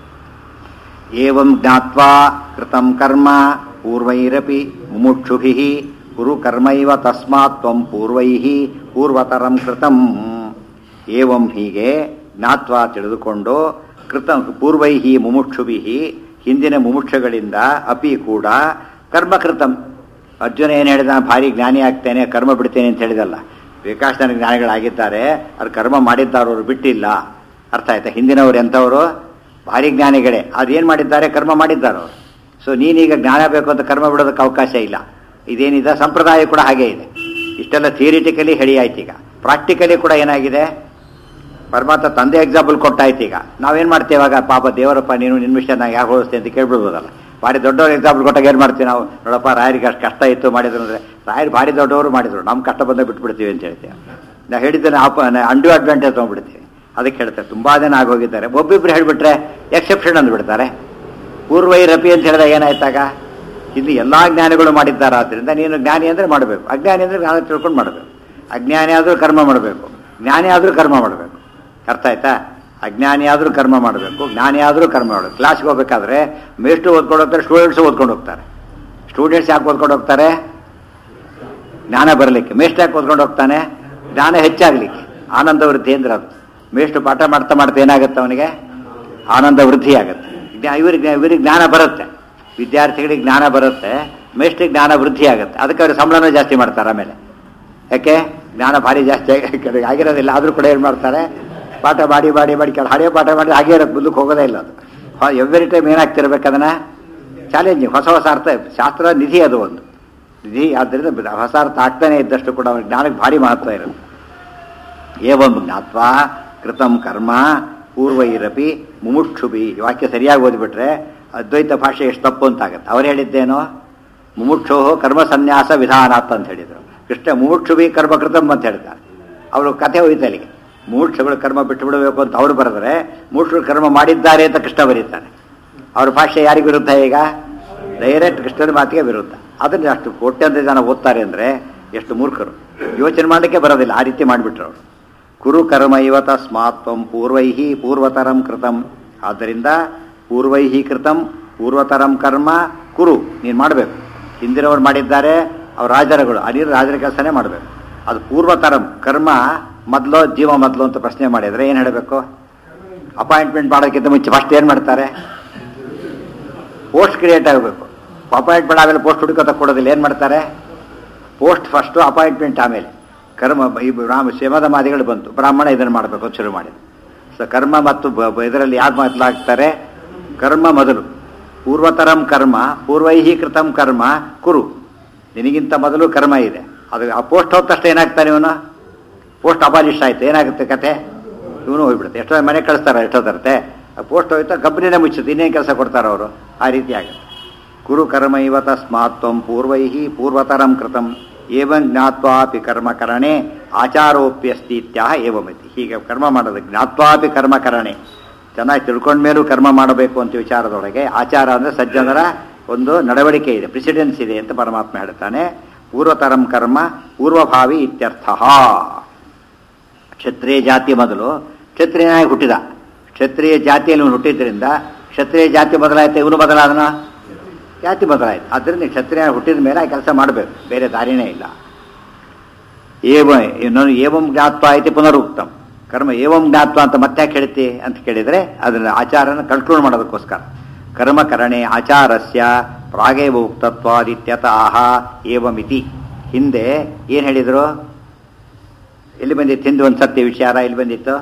Speaker 1: ಏವಂ ಜ್ಞಾತ್ವಾ ಕೃತಂ ಕರ್ಮ ಪೂರ್ವೈರಪಿ ಮುಮುಕ್ಷುಭಿ ಕುರು ಕರ್ಮೈವ ತಸ್ಮಾತ್ ತ್ವಂ ಪೂರ್ವೈ ಪೂರ್ವತರಂ ಕೃತಂ ಏವಂ ಹೀಗೆ ಜ್ಞಾತ್ವಾ ತಿಳಿದುಕೊಂಡು ಕೃತ ಪೂರ್ವೈ ಮುಮುಕ್ಷುಭಿ ಹಿಂದಿನ ಮುಮುಕ್ಷಗಳಿಂದ ಅಪಿ ಕೂಡ ಕರ್ಮಕೃತಂ ಅರ್ಜುನ ಏನು ಹೇಳಿದ ನಾನು ಭಾರಿ ಜ್ಞಾನಿ ಆಗ್ತೇನೆ ಕರ್ಮ ಬಿಡ್ತೇನೆ ಅಂತ ಹೇಳಿದಲ್ಲ ವಿಕಾಸನ ಜ್ಞಾನಿಗಳಾಗಿದ್ದಾರೆ ಅವ್ರು ಕರ್ಮ ಮಾಡಿದ್ದಾರೆ ಅವರು ಬಿಟ್ಟಿಲ್ಲ ಅರ್ಥ ಆಯ್ತಾ ಹಿಂದಿನವರು ಎಂಥವರು ಭಾರಿ ಜ್ಞಾನಿಗಳೇ ಅದೇನು ಮಾಡಿದ್ದಾರೆ ಕರ್ಮ ಮಾಡಿದ್ದಾರೆ ಅವರು ಸೊ ನೀನೀಗ ಜ್ಞಾನ ಬೇಕು ಅಂತ ಕರ್ಮ ಬಿಡೋದಕ್ಕೆ ಅವಕಾಶ ಇಲ್ಲ ಇದೇನಿದೆ ಸಂಪ್ರದಾಯ ಕೂಡ ಹಾಗೇ ಇದೆ ಇಷ್ಟೆಲ್ಲ ಥಿಯರಿಟಿಕಲಿ ಹೇಳಿ ಆಯ್ತು ಈಗ ಪ್ರಾಕ್ಟಿಕಲಿ ಕೂಡ ಏನಾಗಿದೆ ಪರಮಾತ್ಮ ತಂದೆ ಎಕ್ಸಾಂಪಲ್ ಕೊಟ್ಟಾಯ್ತು ಈಗ ನಾವೇನು ಮಾಡ್ತೇವೆ ಇವಾಗ ಪಾಪ ದೇವರಪ್ಪ ನೀನು ನಿನ್ನ ವಿಷಯ ನಾ ಯಾಕೆ ಹೋಲಿಸ್ತೀನಿ ಅಂತ ಕೇಳ್ಬಿಡ್ಬೋದಲ್ಲ ಭಾರಿ ದೊಡ್ಡವ್ರ ಎಕ್ಸಾಂಪಲ್ ಕೊಟ್ಟಾಗ ಏನು ಮಾಡ್ತೀವಿ ನಾವು ನೋಡಪ್ಪ ರಾಯರಿಗೆ ಅಷ್ಟು ಕಷ್ಟ ಇತ್ತು ಮಾಡಿದ್ರು ಅಂದರೆ ರಾಯರು ಭಾರಿ ದೊಡ್ಡವರು ಮಾಡಿದ್ರು ನಮ್ಮ ಕಷ್ಟ ಬಂದಾಗ ಬಿಟ್ಬಿಡ್ತೀವಿ ಅಂತ ಹೇಳ್ತೀವಿ ನಾವು ಹೇಳಿದ್ದೇನೆ ಆಪ ಅಂಡು ಅಡ್ವಾಂಟೇಜ್ ತೊಗೊಂಡ್ಬಿಡ್ತೀವಿ ಅದಕ್ಕೆ ಹೇಳ್ತಾರೆ ತುಂಬ ಜನ ಆಗೋಗಿದ್ದಾರೆ ಒಬ್ಬಿಬ್ರು ಹೇಳಿಬಿಟ್ರೆ ಎಕ್ಸೆಪ್ಷನ್ ಅಂದ್ಬಿಡ್ತಾರೆ ಪೂರ್ವೈರಪಿ ಅಂತ ಹೇಳಿದಾಗ ಏನಾಯ್ತಾಗ ಇಲ್ಲಿ ಎಲ್ಲ ಜ್ಞಾನಿಗಳು ಮಾಡಿದ್ದಾರೆ ಆದ್ದರಿಂದ ನೀನು ಜ್ಞಾನಿ ಅಂದರೆ ಮಾಡಬೇಕು ಅಜ್ಞಾನಿ ಅಂದರೆ ಜ್ಞಾನ ತಿಳ್ಕೊಂಡು ಮಾಡಬೇಕು ಅಜ್ಞಾನಿ ಆದರೂ ಕರ್ಮ ಮಾಡಬೇಕು ಜ್ಞಾನಿ ಆದರೂ ಕರ್ಮ ಮಾಡಬೇಕು ಅರ್ಥ ಆಯ್ತಾ ಅಜ್ಞಾನಿ ಆದರೂ ಕರ್ಮ ಮಾಡಬೇಕು ಜ್ಞಾನಿ ಆದರೂ ಕರ್ಮ ಮಾಡಬೇಕು ಕ್ಲಾಸ್ಗೆ ಹೋಗ್ಬೇಕಾದ್ರೆ ಮೇಷ್ಟು ಓದ್ಕೊಂಡು ಹೋಗ್ತಾರೆ ಸ್ಟೂಡೆಂಟ್ಸು ಓದ್ಕೊಂಡು ಹೋಗ್ತಾರೆ ಸ್ಟೂಡೆಂಟ್ಸ್ ಯಾಕೆ ಓದ್ಕೊಂಡು ಹೋಗ್ತಾರೆ ಜ್ಞಾನ ಬರಲಿಕ್ಕೆ ಮೇಷ್ಟ್ ಯಾಕೆ ಓದ್ಕೊಂಡು ಹೋಗ್ತಾನೆ ಜ್ಞಾನ ಹೆಚ್ಚಾಗಲಿಕ್ಕೆ ಆನಂದ ವೃದ್ಧಿ ಅಂದ್ರೆ ಅದು ಮೇಷ್ಟು ಪಾಠ ಮಾಡ್ತಾ ಮಾಡ್ತಾ ಏನಾಗುತ್ತೆ ಅವನಿಗೆ ಆನಂದ ವೃದ್ಧಿ ಆಗುತ್ತೆ ಜ್ಞಾ- ಇವರಿಗೆ ಇವರಿಗೆ ಜ್ಞಾನ ಬರುತ್ತೆ ವಿದ್ಯಾರ್ಥಿಗಳಿಗೆ ಜ್ಞಾನ ಬರುತ್ತೆ ಮೇಷ್ಟಿಗೆ ಜ್ಞಾನ ವೃದ್ಧಿ ಆಗುತ್ತೆ ಅದಕ್ಕೆ ಅವ್ರಿಗೆ ಸಂಬಳನೂ ಜಾಸ್ತಿ ಮಾಡ್ತಾರೆ ಆಮೇಲೆ ಯಾಕೆ ಜ್ಞಾನ ಭಾರಿ ಜಾಸ್ತಿ ಆಗಿ- ಕೆಲವ್ರಿಗೆ ಆಗಿರೋದಿಲ್ಲ ಆದರೂ ಕೂಡ ಏನು ಮಾಡ್ತಾರೆ ಪಾಠ ಮಾಡಿ ಮಾಡಿ ಮಾಡಿ ಕೆಲ ಹಳೆಯ ಪಾಠ ಮಾಡಿ ಹಾಗೆ ಇರೋದು ಮುಂದಕ್ಕೆ ಹೋಗೋದೇ ಇಲ್ಲ ಅದು ಎವ್ರಿ ಟೈಮ್ ಏನಾಗ್ತಿರ್ಬೇಕು ಅದನ್ನು ಚಾಲೆಂಜಿಂಗ್ ಹೊಸ ಹೊಸ ಅರ್ಥ ಶಾಸ್ತ್ರ ನಿಧಿ ಅದು ಒಂದು ನಿಧಿ ಆದ್ದರಿಂದ ಬ- ಹೊಸ ಅರ್ಥ ಆಗ್ತಾನೆ ಇದ್ದಷ್ಟು ಕೂಡ ಅವನಿಗೆ ಜ್ಞಾನಕ್ಕೆ ಭಾರಿ ಮಹತ್ವ ಇರುತ್ತೆ ಏವಂ ಜ್ಞಾತ್ವ ಕೃತಂ ಕರ್ಮ ಪೂರ್ವೈರಪಿ ಮುಮುಕ್ಷುಭಿ ಈ ವಾಕ್ಯ ಸರಿಯಾಗಿ ಓದಿಬಿಟ್ರೆ ಅದ್ವೈತ ಭಾಷೆ ಎಷ್ಟು ತಪ್ಪು ಅಂತಾಗತ್ತೆ ಅವ್ರು ಹೇಳಿದ್ದೇನೋ ಮುಮುಕ್ಷೋ ಕರ್ಮ ಸನ್ಯಾಸ ವಿಧಾನಾತ್ ಅಂತ ಹೇಳಿದರು ಕೃಷ್ಣ ಮುಮುಕ್ಷುಭಿ ಕರ್ಮ ಕೃತಂ ಅಂತ ಹೇಳ್ತಾರೆ ಅವರು ಕಥೆ ಹೋಯ್ತು ಅಲ್ಲಿಗೆ ಮೂಕ್ಷಗಳು ಕರ್ಮ ಬಿಟ್ಟು ಬಿಡಬೇಕು ಅಂತ ಅವ್ರು ಬರೆದ್ರೆ ಮೂಕ್ಷರು ಕರ್ಮ ಮಾಡಿದ್ದಾರೆ ಅಂತ ಕೃಷ್ಣ ಬರೀತಾನೆ ಅವ್ರ ಭಾಷೆ ಯಾರಿಗೆ ವಿರುದ್ಧ ಈಗ ಡೈರೆಕ್ಟ್ ಕೃಷ್ಣನ ಮಾತಿಗೆ ವಿರುದ್ಧ ಅದನ್ನ ಅಷ್ಟು ಕೋಟ್ಯಂತರ ಜನ ಓದ್ತಾರೆ ಅಂದರೆ ಎಷ್ಟು ಮೂರ್ಖರು ಯೋಚನೆ ಮಾಡಲಿಕ್ಕೆ ಬರೋದಿಲ್ಲ ಆ ರೀತಿ ಮಾಡಿಬಿಟ್ರು ಅವರು ಕುರು ಕರ್ಮ ಇವ ತಸ್ಮಾತ್ವಂ ಪೂರ್ವೈಹಿ ಪೂರ್ವತರಂ ಕೃತಂ ಆದ್ದರಿಂದ ಪೂರ್ವೈಹಿ ಕೃತಂ ಪೂರ್ವತರಂ ಕರ್ಮ ಕುರು ನೀನು ಮಾಡಬೇಕು ಹಿಂದಿನವ್ರು ಮಾಡಿದ್ದಾರೆ ಅವ್ರ ರಾಜರುಗಳು ಅನಿಲ್ ರಾಜರ ಕೆಲಸನೇ ಮಾಡಬೇಕು ಅದು ಪೂರ್ವತರಂ ಕರ್ಮ ಮೊದಲು ಜೀವ ಮೊದಲು ಅಂತ ಪ್ರಶ್ನೆ ಮಾಡಿದರೆ ಏನು ಹೇಳಬೇಕು ಅಪಾಯಿಂಟ್ಮೆಂಟ್ ಮಾಡೋಕ್ಕಿಂತ ಮುಂಚೆ ಫಸ್ಟ್ ಏನು ಮಾಡ್ತಾರೆ ಪೋಸ್ಟ್ ಕ್ರಿಯೇಟ್ ಆಗಬೇಕು ಅಪಾಯಿಂಟ್ಮೆಂಟ್ ಆಮೇಲೆ ಪೋಸ್ಟ್ ಹುಡುಕೋತ ಕೊಡೋದಿಲ್ಲ ಏನು ಮಾಡ್ತಾರೆ ಪೋಸ್ಟ್ ಫಸ್ಟು ಅಪಾಯಿಂಟ್ಮೆಂಟ್ ಆಮೇಲೆ ಕರ್ಮ ಈ ರಾಮ ಶಮದ ಮಾದಿಗಳು ಬಂತು ಬ್ರಾಹ್ಮಣ ಇದನ್ನು ಮಾಡಬೇಕು ಅಂತ ಶುರು ಮಾಡಿದ ಸೊ ಕರ್ಮ ಮತ್ತು ಬ- ಬ- ಇದರಲ್ಲಿ ಯಾಕೆ ಮಾತಲಾಗ್ತಾರೆ ಕರ್ಮ ಮೊದಲು ಪೂರ್ವತರಂ ಕರ್ಮ ಪೂರ್ವೈಹೀಕೃತಂ ಕರ್ಮ ಕುರು ನಿನಗಿಂತ ಮೊದಲು ಕರ್ಮ ಇದೆ ಅದು ಆ ಪೋಸ್ಟ್ ಹೋದ ತಕ್ಷಣ ಏನಾಗ್ತಾನೆ ಇವನು ಪೋಸ್ಟ್ ಅಬಾಲಿಷ್ ಆಯ್ತು ಏನಾಗುತ್ತೆ ಕತೆ ಇವನು ಹೋಗ್ಬಿಡುತ್ತೆ ಎಷ್ಟೋ ಮನೆ ಕಳಿಸ್ತಾರೆ ಎಷ್ಟೋ ತರತೆ ಆ ಪೋಸ್ಟ್ ಹೋಯ್ತಾ ಕಂಪ್ನಿನೇ ಮುಚ್ಚುತ್ತೆ ಇನ್ನೇನು ಕೆಲಸ ಕೊಡ್ತಾರೆ ಅವರು ಆ ರೀತಿ ಆಗುತ್ತೆ ಕುರು ಕರ್ಮ ಇವ ತಸ್ಮಾತ್ ತ್ವಂ ಪೂರ್ವೈಹಿ ಪೂರ್ವತರಂ ಕೃತಂ ಏವಂ ಜ್ಞಾತ್ವಾಪಿ ಕರ್ಮಕರಣೆ ಆಚಾರೋಪ್ಯಸ್ತಿ ಇತ್ಯಾಹ ಏವಮಿತಿ ಹೀಗೆ ಕರ್ಮ ಮಾಡೋದು ಜ್ಞಾತ್ವಾಪಿ ಕರ್ಮಕರಣೆ ಚೆನ್ನಾಗಿ ತಿಳ್ಕೊಂಡ ಮೇಲೂ ಕರ್ಮ ಮಾಡಬೇಕು ಅಂತ ವಿಚಾರದೊಳಗೆ ಆಚಾರ ಅಂದರೆ ಸಜ್ಜನರ ಒಂದು ನಡವಳಿಕೆ ಇದೆ ಪ್ರೆಸಿಡೆನ್ಸ್ ಇದೆ ಅಂತ ಪರಮಾತ್ಮ ಹೇಳ್ತಾನೆ ಪೂರ್ವತರಂ ಕರ್ಮ ಪೂರ್ವಭಾವಿ ಇತ್ಯರ್ಥ ಕ್ಷತ್ರಿಯ ಜಾತಿ ಮೊದಲು ಕ್ಷತ್ರಿಯನಾಗಿ ಹುಟ್ಟಿದ ಕ್ಷತ್ರಿಯ ಜಾತಿಯಲ್ಲಿ ಇವನು ಹುಟ್ಟಿದ್ರಿಂದ ಕ್ಷತ್ರಿಯ ಜಾತಿ ಬದಲಾಯ್ತು ಇವನು ಬದಲಾದನ ಜಾತಿ ಬದಲಾಯ್ತು ಆದ್ದರಿಂದ ಕ್ಷತ್ರಿಯ ಹುಟ್ಟಿದ ಮೇಲೆ ಆ ಕೆಲಸ ಮಾಡಬೇಕು ಬೇರೆ ದಾರಿನೇ ಇಲ್ಲ ಏವ ಇನ್ನೊಂದು ಏವಂ ಜ್ಞಾತ್ವ ಐತಿ ಪುನರುಕ್ತಂ ಕರ್ಮ ಏವಂ ಜ್ಞಾತ್ವ ಅಂತ ಮತ್ತೆ ಯಾಕೆ ಹೇಳ್ತಿ ಅಂತ ಕೇಳಿದರೆ ಅದನ್ನ ಆಚಾರನ ಕಂಟ್ರೋಲ್ ಮಾಡೋದಕ್ಕೋಸ್ಕರ ಕರ್ಮಕರಣೆ ಆಚಾರಸ್ಯ ಪ್ರಾಗೇವ ಉಕ್ತತ್ವಾದಿತ್ಯತಃ ಏವಮಿತಿ ಹಿಂದೆ ಏನು ಹೇಳಿದರು ಎಲ್ಲಿ ಬಂದಿತ್ತು ಹಿಂದೆ ಒಂದು ಸತ್ಯ ವಿಚಾರ ಎಲ್ಲಿ ಬಂದಿತ್ತು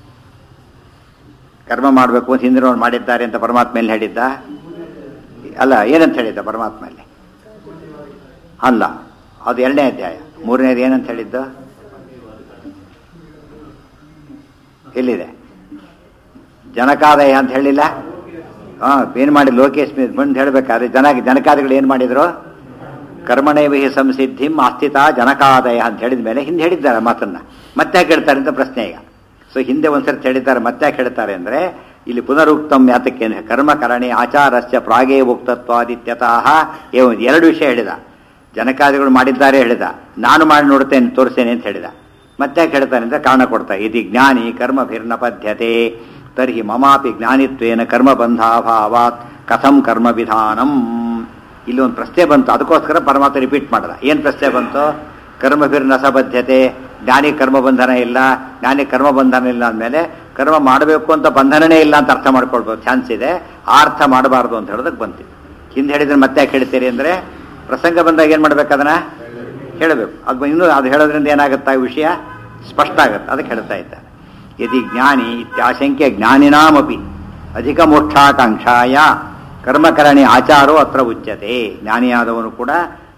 Speaker 1: ಕರ್ಮ ಮಾಡಬೇಕು ಅಂತ ಹಿಂದಿನವ್ರು ಮಾಡಿದ್ದಾರೆ ಅಂತ ಪರಮಾತ್ಮ ಎಲ್ಲಿ ಹೇಳಿದ್ದ ಅಲ್ಲ ಏನಂತ ಹೇಳಿದ್ದ ಪರಮಾತ್ಮ ಅಲ್ಲಿ ಅಲ್ಲ ಅದು ಎರಡನೇ ಅಧ್ಯಾಯ ಮೂರನೇದು ಏನಂತ ಹೇಳಿದ್ದು ಎಲ್ಲಿದೆ ಜನಕಾದಯ ಅಂತ ಹೇಳಿಲ್ಲ ಹಾ ಏನು ಮಾಡಿ ಲೋಕೇಶ್ ಬಂದು ಹೇಳ್ಬೇಕಾದ್ರೆ ಜನ ಜನಕಾದಿಗಳು ಏನು ಮಾಡಿದ್ರು ಕರ್ಮಣೇವಿ ಸಂಸಿದ್ಧಿಂ ಆಸ್ಥಿತ ಜನಕಾದಯ ಅಂತ ಹೇಳಿದ ಮೇಲೆ ಹಿಂದೆ ಹೇಳಿದ್ದಾರೆ ಮಾತನ್ನ ಮತ್ತೆ ಯಾಕೆ ಹೇಳ್ತಾರೆ ಅಂತ ಪ್ರಶ್ನೆ ಈಗ ಸೊ ಹಿಂದೆ ಒಂದ್ಸರಿ ಹೇಳಿದ್ದಾರೆ ಮತ್ತೆ ಯಾಕೆ ಹೇಳ್ತಾರೆ ಅಂದ್ರೆ ಇಲ್ಲಿ ಪುನರುಕ್ತಂ ಯಾತಕ್ಕೆ ಅಂದ್ರೆ ಕರ್ಮಕರಣೆ ಆಚಾರಸ್ಯ ಪ್ರಾಗೇ ಉಕ್ತತ್ವಾದಿತ್ಯತಃ ಏವ- ಎರಡು ವಿಷಯ ಹೇಳಿದ ಜನಕಾದಿಗಳು ಮಾಡಿದ್ದಾರೆ ಹೇಳಿದ ನಾನು ಮಾಡಿ ನೋಡ್ತೇನೆ ತೋರಿಸ್ತೇನೆ ಅಂತ ಹೇಳಿದ ಮತ್ತೆ ಯಾಕೆ ಹೇಳ್ತಾನೆ ಅಂತ ಕಾರಣ ಕೊಡ್ತಾ ಇದಿ ಜ್ಞಾನಿ ಕರ್ಮಭಿರ್ನ ಪದ್ಯತೆ ತರ್ಹಿ ಮಮಾಪಿ ಜ್ಞಾನಿತ್ವೇನ ಕರ್ಮಬಂಧಾಭಾವಾತ್ ಕಥಂ ಕರ್ಮ ವಿಧಾನಂ ಇಲ್ಲಿ ಒಂದು ಪ್ರಶ್ನೆ ಬಂತು ಅದಕ್ಕೋಸ್ಕರ ಪರಮಾತ್ಮ ರಿಪೀಟ್ ಮಾಡದ ಏನು ಪ್ರಶ್ನೆ ಬಂತು ಕರ್ಮಭಿರ್ನ ಸಬದ್ಧತೆ ಜ್ಞಾನಿ ಕರ್ಮ ಬಂಧನ ಇಲ್ಲ ಜ್ಞಾನಿ ಕರ್ಮ ಬಂಧನ ಇಲ್ಲ ಅಂದಮೇಲೆ ಕರ್ಮ ಮಾಡಬೇಕು ಅಂತ ಬಂಧನನೇ ಇಲ್ಲ ಅಂತ ಅರ್ಥ ಮಾಡ್ಕೊಳ್ಬೋದು ಚಾನ್ಸ್ ಇದೆ ಆ ಅರ್ಥ ಮಾಡಬಾರ್ದು ಅಂತ ಹೇಳೋದಕ್ಕೆ ಬಂತು ಹಿಂದೆ ಹೇಳಿದ್ರೆ ಮತ್ತೆ ಯಾಕೆ ಹೇಳ್ತೀರಿ ಅಂದರೆ ಪ್ರಸಂಗ ಬಂದಾಗ ಏನು ಮಾಡ್ಬೇಕು ಅದನ್ನ ಹೇಳಬೇಕು ಅದು ಇನ್ನೂ ಅದು ಹೇಳೋದ್ರಿಂದ ಏನಾಗುತ್ತೆ ಆ ವಿಷಯ ಸ್ಪಷ್ಟ ಆಗುತ್ತೆ ಅದಕ್ಕೆ ಹೇಳ್ತಾ ಇದ್ದಾರೆ ಯದಿ ಜ್ಞಾನಿ ಇತ್ಯಾಶಂಕ್ಯ ಜ್ಞಾನಿನಾಮಪಿ ಅಧಿಕ ಮೋಕ್ಷಾಕಾಂಕ್ಷಾಯ ಕರ್ಮಕರಣಿ ಆಚಾರೋ ಅತ್ರ ಉಚ್ಯತೆ ಜ್ಞಾನಿಯಾದವನು ಕೂಡ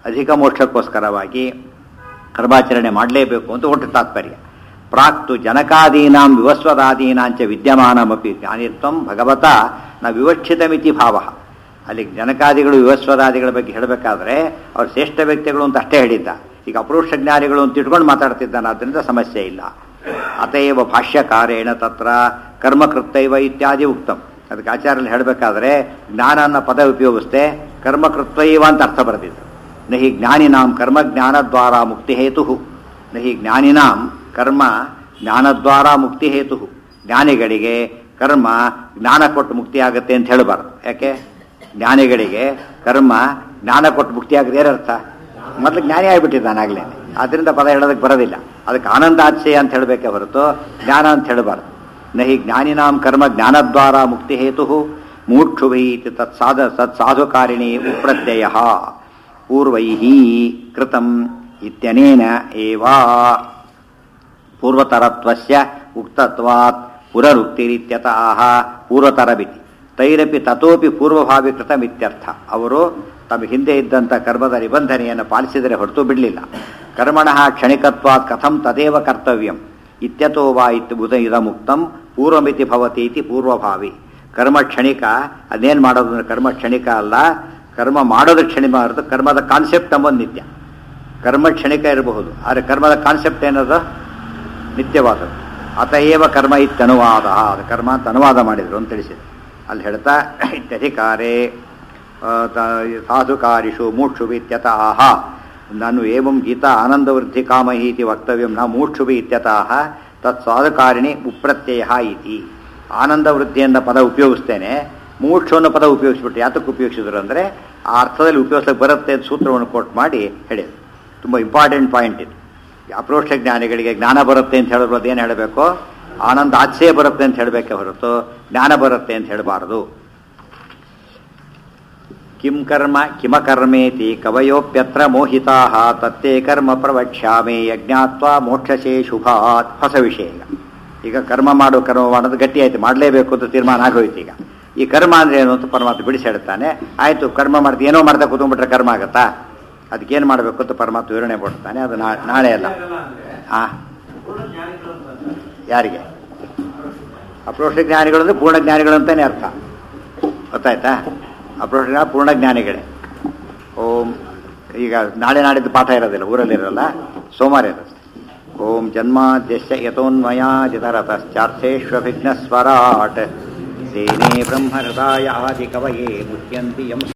Speaker 1: ಅಧಿಕ ಮೋಕ್ಷಕ್ಕೋಸ್ಕರವಾಗಿ ಕರ್ಮಾಚರಣೆ ಮಾಡಲೇಬೇಕು ಅಂತ ಒಟ್ಟು ತಾತ್ಪರ್ಯ ಪ್ರಾಕ್ತು ಜನಕಾದೀನಾಂ ವಿವಸ್ವದಾದೀನಾಂಚ ವಿದ್ಯಮಾನಮಪಿ ಜ್ಞಾನಿತ್ವಂ ಭಗವತ ನ ವಿವಕ್ಷಿತಮಿತಿ ಭಾವ ಅಲ್ಲಿ ಜನಕಾದಿಗಳು ವಿವಸ್ವದಾದಿಗಳ ಬಗ್ಗೆ ಹೇಳಬೇಕಾದ್ರೆ ಅವ್ರು ಶ್ರೇಷ್ಠ ವ್ಯಕ್ತಿಗಳು ಅಂತ ಅಷ್ಟೇ ಹೇಳಿದ್ದ ಈಗ ಅಪರೋಕ್ಷ ಜ್ಞಾನಿಗಳು ಅಂತ ಇಟ್ಕೊಂಡು ಮಾತಾಡ್ತಿದ್ದಾನೆ ಆದ್ದರಿಂದ ಸಮಸ್ಯೆ ಇಲ್ಲ ಅತಯವ ಭಾಷ್ಯಕಾರೇಣ ತತ್ರ ಕರ್ಮಕೃತ್ತೈವ ಇತ್ಯಾದಿ ಉಕ್ತಂ ಅದಕ್ಕೆ ಆಚಾರ್ಯಲ್ಲಿ ಹೇಳಬೇಕಾದ್ರೆ ಜ್ಞಾನ ಅನ್ನೋ ಪದ ಉಪಯೋಗಿಸ್ತೆ ಕರ್ಮಕೃತ್ವೈವ ಅಂತ ಅರ್ಥ ಬರೆದಿದ್ದು ನಹಿ ಜ್ಞಾನಿನಾಂ ಕರ್ಮ ಜ್ಞಾನದ್ವಾರ ಮುಕ್ತಿ ಹೇತು ನಹಿ ಜ್ಞಾನಿನಾಂ ಕರ್ಮ ಜ್ಞಾನದ್ವಾರ ಮುಕ್ತಿ ಹೇತು ಜ್ಞಾನಿಗಳಿಗೆ ಕರ್ಮ ಜ್ಞಾನ ಕೊಟ್ಟು ಮುಕ್ತಿ ಆಗುತ್ತೆ ಅಂತ ಹೇಳಬಾರ್ದು ಯಾಕೆ ಜ್ಞಾನಿಗಳಿಗೆ ಕರ್ಮ ಜ್ಞಾನ ಕೊಟ್ಟು ಮುಕ್ತಿ ಆಗುತ್ತೆ ಏನರ್ಥ ಮೊದಲು ಜ್ಞಾನಿ ಆಗಿಬಿಟ್ಟಿದ್ದಾನಾಗಲೇ ಅದರಿಂದ ಪದ ಹೇಳೋದಕ್ಕೆ ಬರೋದಿಲ್ಲ ಅದಕ್ಕೆ ಆನಂದಾಚಯ ಅಂತ ಹೇಳಬೇಕೆ ಹೊರತು ಜ್ಞಾನ ಅಂತ ಹೇಳಬಾರ್ದು ನಹಿ ಜ್ಞಾನಿನಾಂ ಕರ್ಮ ಜ್ಞಾನದ್ವಾರ ಮುಕ್ತಿ ಹೇತು ಮೂಕ್ಷುಭೈ ತತ್ಸಾಧ ತತ್ಸಾಧುಕಾರಿಣಿ ಉಪ್ರತ್ಯಯ ಪೂರ್ವೈ ಕೃತಂ ಇತ್ಯನೇನ ಏವಾ ಪೂರ್ವತರತ್ವಸ್ಯ ಉಕ್ತತ್ವಾತ್ ಪುನರುಕ್ತಿರಿತ್ಯತಃ ಪೂರ್ವತರಬಿತಿ ತೈರಪಿ ತತೋಪಿ ಪೂರ್ವಭಾವಿ ಕೃತಮಿತ್ಯರ್ಥ ಅವರು ತಮ್ಮ ಹಿಂದೆ ಇದ್ದಂಥ ಕರ್ಮದ ನಿಬಂಧನೆಯನ್ನು ಪಾಲಿಸಿದರೆ ಹೊರತು ಬಿಡಲಿಲ್ಲ ಕರ್ಮಣಃ ಕ್ಷಣಿಕತ್ವಾತ್ ಕಥಂ ತದೇವ ಕರ್ತವ್ಯಂ ಇತ್ಯತೋ ವಾ ಇತ್ತು ಬುಧ ಇದ ಮುಕ್ತಂ ಪೂರ್ವಮಿತಿ ಭವತಿ ಇತಿ ಪೂರ್ವಭಾವಿ ಕರ್ಮ ಕ್ಷಣಿಕ ಅದೇನು ಮಾಡೋದು ಅಂದ್ರೆ ಕರ್ಮ ಕ್ಷಣಿಕ ಅಲ್ಲ ಕರ್ಮ ಮಾಡೋದು ಕ್ಷಣಿಕ ಹೊರತು ಕರ್ಮದ ಕಾನ್ಸೆಪ್ಟ್ ಅಂಬೋದು ನಿತ್ಯ ಕರ್ಮ ಕ್ಷಣಿಕ ಇರಬಹುದು ಆದರೆ ಕರ್ಮದ ಕಾನ್ಸೆಪ್ಟ್ ಏನದು ನಿತ್ಯವಾದದ್ದು ಅತಏವ ಕರ್ಮ ಇತ್ಯನುವಾದ ಅದು ಕರ್ಮ ಅಂತ ಅನುವಾದ ಮಾಡಿದರು ಅಂತ ತಿಳಿಸಿದೆ ಅಲ್ಲಿ ಹೇಳ್ತಾ ಇತ್ಯಧಿಕಾರೇ ಆ, ತ- ಸಾಧುಕಾರಿಷು ಮೂಕ್ಷುಭಿ ಇತ್ಯತಃ ನಾನು ಏವಂ ಗೀತಾ ಆನಂದವೃದ್ಧಿ ಕಾಮಹಿ ಇತಿ ವಕ್ತವ್ಯಂ ನ ಮೂಕ್ಷುಭಿ ಇತ್ಯತಃ ತತ್ ಸಾಧುಕಾರಿಣಿ ಉಪ್ರತ್ಯಯ ಇತಿ ಆನಂದವೃದ್ಧಿ ಎಂದ ಪದ ಉಪಯೋಗಿಸ್ತೇನೆ ಮೂಕ್ಷು ಅನ್ನೋ ಪದ ಉಪಯೋಗಿಸ್ಬಿಟ್ಟು ಯಾತಕ್ಕೆ ಉಪಯೋಗಿಸಿದ್ರು ಅಂದರೆ ಆ ಅರ್ಥದಲ್ಲಿ ಉಪಯೋಗಿಸಕ್ಕೆ ಬರುತ್ತೆ ಅಂತ ಸೂತ್ರವನ್ನು ಕೋಟ್ ಮಾಡಿ ಹೇಳಿದ್ರು ತುಂಬ ಇಂಪಾರ್ಟೆಂಟ್ ಪಾಯಿಂಟ್ ಇದು ಅಪ್ರೋಕ್ಷ ಜ್ಞಾನಿಗಳಿಗೆ ಜ್ಞಾನ ಬರುತ್ತೆ ಅಂತ ಹೇಳೋದು ಏನು ಹೇಳಬೇಕು ಆನಂದ ಆಚೆ ಬರುತ್ತೆ ಅಂತ ಹೇಳಬೇಕೆ ಹೊರತು ಜ್ಞಾನ ಬರುತ್ತೆ ಅಂತ ಹೇಳಬಾರದು ಕಿಂ ಕರ್ಮ ಕಿಮಕರ್ಮೇತಿ ಕವಯೋಪ್ಯತ್ರ ಮೋಹಿತಾ ತತ್ತೇ ಕರ್ಮ ಪ್ರವಕ್ಷ್ಯಾಮಿ ಯಜ್ಞಾತ್ವ ಮೋಕ್ಷಸೇ ಶುಭಾತ್ ಹೊಸ ವಿಷಯ ಈಗ ಈಗ ಕರ್ಮ ಮಾಡು ಕರ್ಮ ಮಾಡೋದು ಗಟ್ಟಿ ಆಯ್ತು ಮಾಡಲೇಬೇಕು ಅಂತ ತೀರ್ಮಾನ ಆಗೋಯ್ತು ಈಗ ಈ ಕರ್ಮ ಅಂದ್ರೆ ಏನು ಅಂತ ಪರಮಾತ್ಮ ಬಿಡಿಸಿ ಹೇಳ್ತಾನೆ ಆಯ್ತು ಕರ್ಮ ಮಾಡ್ತೀವಿ ಏನೋ ಮಾಡ್ತಾ ಕೂತ್ಕೊಂಡ್ಬಿಟ್ರೆ ಕರ್ಮ ಆಗತ್ತಾ ಅದಕ್ಕೇನು ಮಾಡಬೇಕು ಅಂತ ಪರಮಾತ್ಮ ವಿವರಣೆ ಕೊಡ್ತಾನೆ ಅದು ನಾ- ನಾಳೆ ಅಲ್ಲ ಹಾ
Speaker 2: ಪೂರ್ಣ ಜ್ಞಾನಿಗಳು ಅಂತ ಅಂತಾರೆ.
Speaker 1: ಯಾರಿಗೆ ಅಪ್ರೋಕ್ಷ ಜ್ಞಾನಿಗಳು ಅಂದ್ರೆ ಪೂರ್ಣ ಜ್ಞಾನಿಗಳು ಅಂತಾನೆ ಅರ್ಥ ಗೊತ್ತಾಯ್ತಾ ಅಪ್ರೋಕ್ಷ ಜ್ಞಾನ ಪೂರ್ಣ ಜ್ಞಾನಿಗಳೇ ಓಂ ಈಗ ನಾಳೆ ನಾಡಿದ್ದು ಪಾಠ ಇರೋದಿಲ್ಲ ಊರಲ್ಲಿ ಇರೋಲ್ಲ ಸೋಮವಾರ ಇರುತ್ತೆ ಓಂ ಜನ್ಮಾದ್ಯಶ್ಯ ಯಥೋನ್ಮಯಾಜಿತರತಶ್ಚಾರ್ಥೇಶ್ವಭಿಘ್ನಸ್ವರಾಟ್ ಸೇನೆ ಬ್ರಹ್ಮಹೃದಾಯ ಆದಿ ಕವಯೇ ಮುಚ್ಯಂತಿ ಯಂ